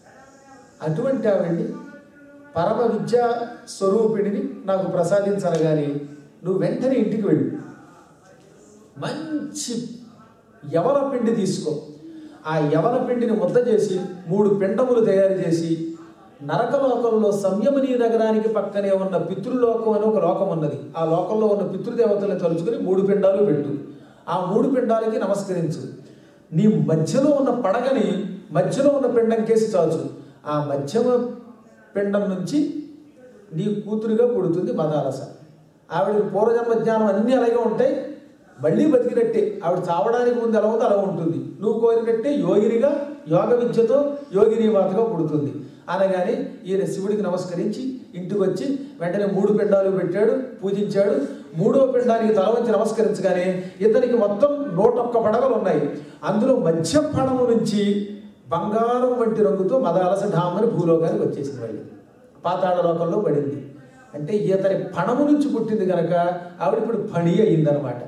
అటువంటి ఆవిడ్ని పరమ విద్యా స్వరూపిణిని నాకు ప్రసాదించనగాని నువ్వు వెంటనే ఇంటికి వెళ్ళు మంచి యవన పిండి తీసుకో ఆ యవన పిండిని ముద్ద చేసి మూడు పిండములు తయారు చేసి నరకలోకంలో సంయమనీ నగరానికి పక్కనే ఉన్న పితృలోకం అని ఒక లోకం ఉన్నది ఆ లోకంలో ఉన్న పితృదేవతలను తలుచుకుని మూడు పిండాలు పెట్టు ఆ మూడు పిండాలకి నమస్కరించు నీ మధ్యలో ఉన్న పడగని మధ్యలో ఉన్న పిండం కేసి చాచు ఆ మధ్యమ పిండం నుంచి నీ కూతురుగా పుడుతుంది మదాలస ఆవిడకి పూర్వజన్మ జ్ఞానం అన్నీ అలాగే ఉంటాయి మళ్ళీ బతికినట్టే ఆవిడ చావడానికి ముందు ఎలా ఉందో అలా ఉంటుంది నువ్వు కోరినట్టే యోగినిగా యోగ విద్యతో యోగిని మాతగా పుడుతుంది అనగానే ఈయన శివుడికి నమస్కరించి ఇంటికి వచ్చి వెంటనే మూడు పిండాలు పెట్టాడు పూజించాడు మూడో పిండానికి తల వంచి నమస్కరించగానే ఇతనికి మొత్తం నూటొక్క పడగలు ఉన్నాయి అందులో మధ్య పడము నుంచి బంగారం వంటి రంగుతో మదాలస ఢామని భూలోకానికి వచ్చేసింది మళ్ళీ పాతాళ లోకంలో పడింది అంటే ఇతని పణము నుంచి పుట్టింది కనుక ఆవిడ ఇప్పుడు పణి అయిందనమాట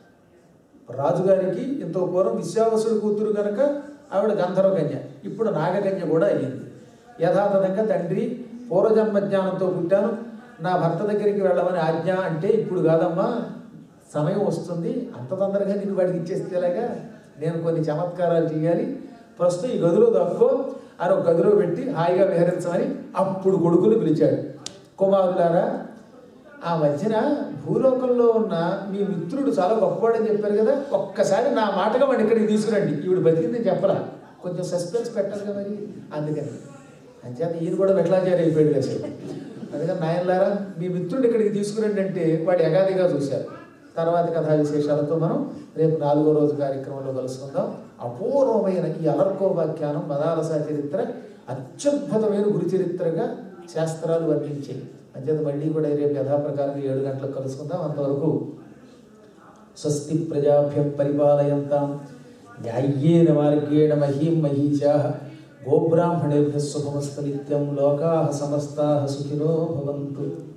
రాజుగారికి ఎంతో పూర్వం విశ్వావసుడు కూతురు కనుక ఆవిడ గంధర్వ కన్య ఇప్పుడు నాగకన్య కూడా అయ్యింది యథాతథంగా తండ్రి పూర్వజన్మ జ్ఞానంతో పుట్టాను నా భర్త దగ్గరికి వెళ్ళమని ఆజ్ఞ అంటే ఇప్పుడు కాదమ్మా సమయం వస్తుంది అంత తొందరగా నేను వాడికి ఇచ్చేస్తేలాగా నేను కొన్ని చమత్కారాలు చేయాలి ప్రస్తుతం ఈ గదిలో దక్కో అని ఒక గదిలో పెట్టి హాయిగా విహరించమని అప్పుడు కొడుకులు పిలిచాడు కుమారులారా ఆ మధ్యన భూలోకంలో ఉన్న మీ మిత్రుడు చాలా గొప్పవాడని చెప్పారు కదా ఒక్కసారి నా మాటగా వాడిని ఇక్కడికి తీసుకురండి ఈవిడ బతికిందని చెప్పరా కొంచెం సస్పెన్స్ పెట్టాలి కదా మరి అందుకని అంచేత ఈయన కూడా వెట్లాచారి అయిపోయాడు కదా సార్ అందుకని నాయనలారా మీ మిత్రుడు ఇక్కడికి తీసుకురండి అంటే వాడు ఎగాదిగా చూశారు తర్వాత కథా విశేషాలతో మనం రేపు నాలుగో రోజు కార్యక్రమంలో కలుసుకుందాం అపూర్వమైన ఈ అలర్కోవాఖ్యానం మదాలస చరిత్ర అత్యద్భుతమైన గురు చరిత్రగా శాస్త్రాలు వర్ణించాయి అంచేత మళ్ళీ కూడా రేపు యథాప్రకారంగా ఏడు గంటలకు కలుసుకుందాం అంతవరకు స్వస్తి ప్రజాభ్య పరిపాలయంతాం న్యాయ్యేన మార్గేణ మహీం మహీషా గోబ్రాహ్మణేభ్య శుభమస్తు నిత్యం లోకా సమస్తా సుఖినో భవంతు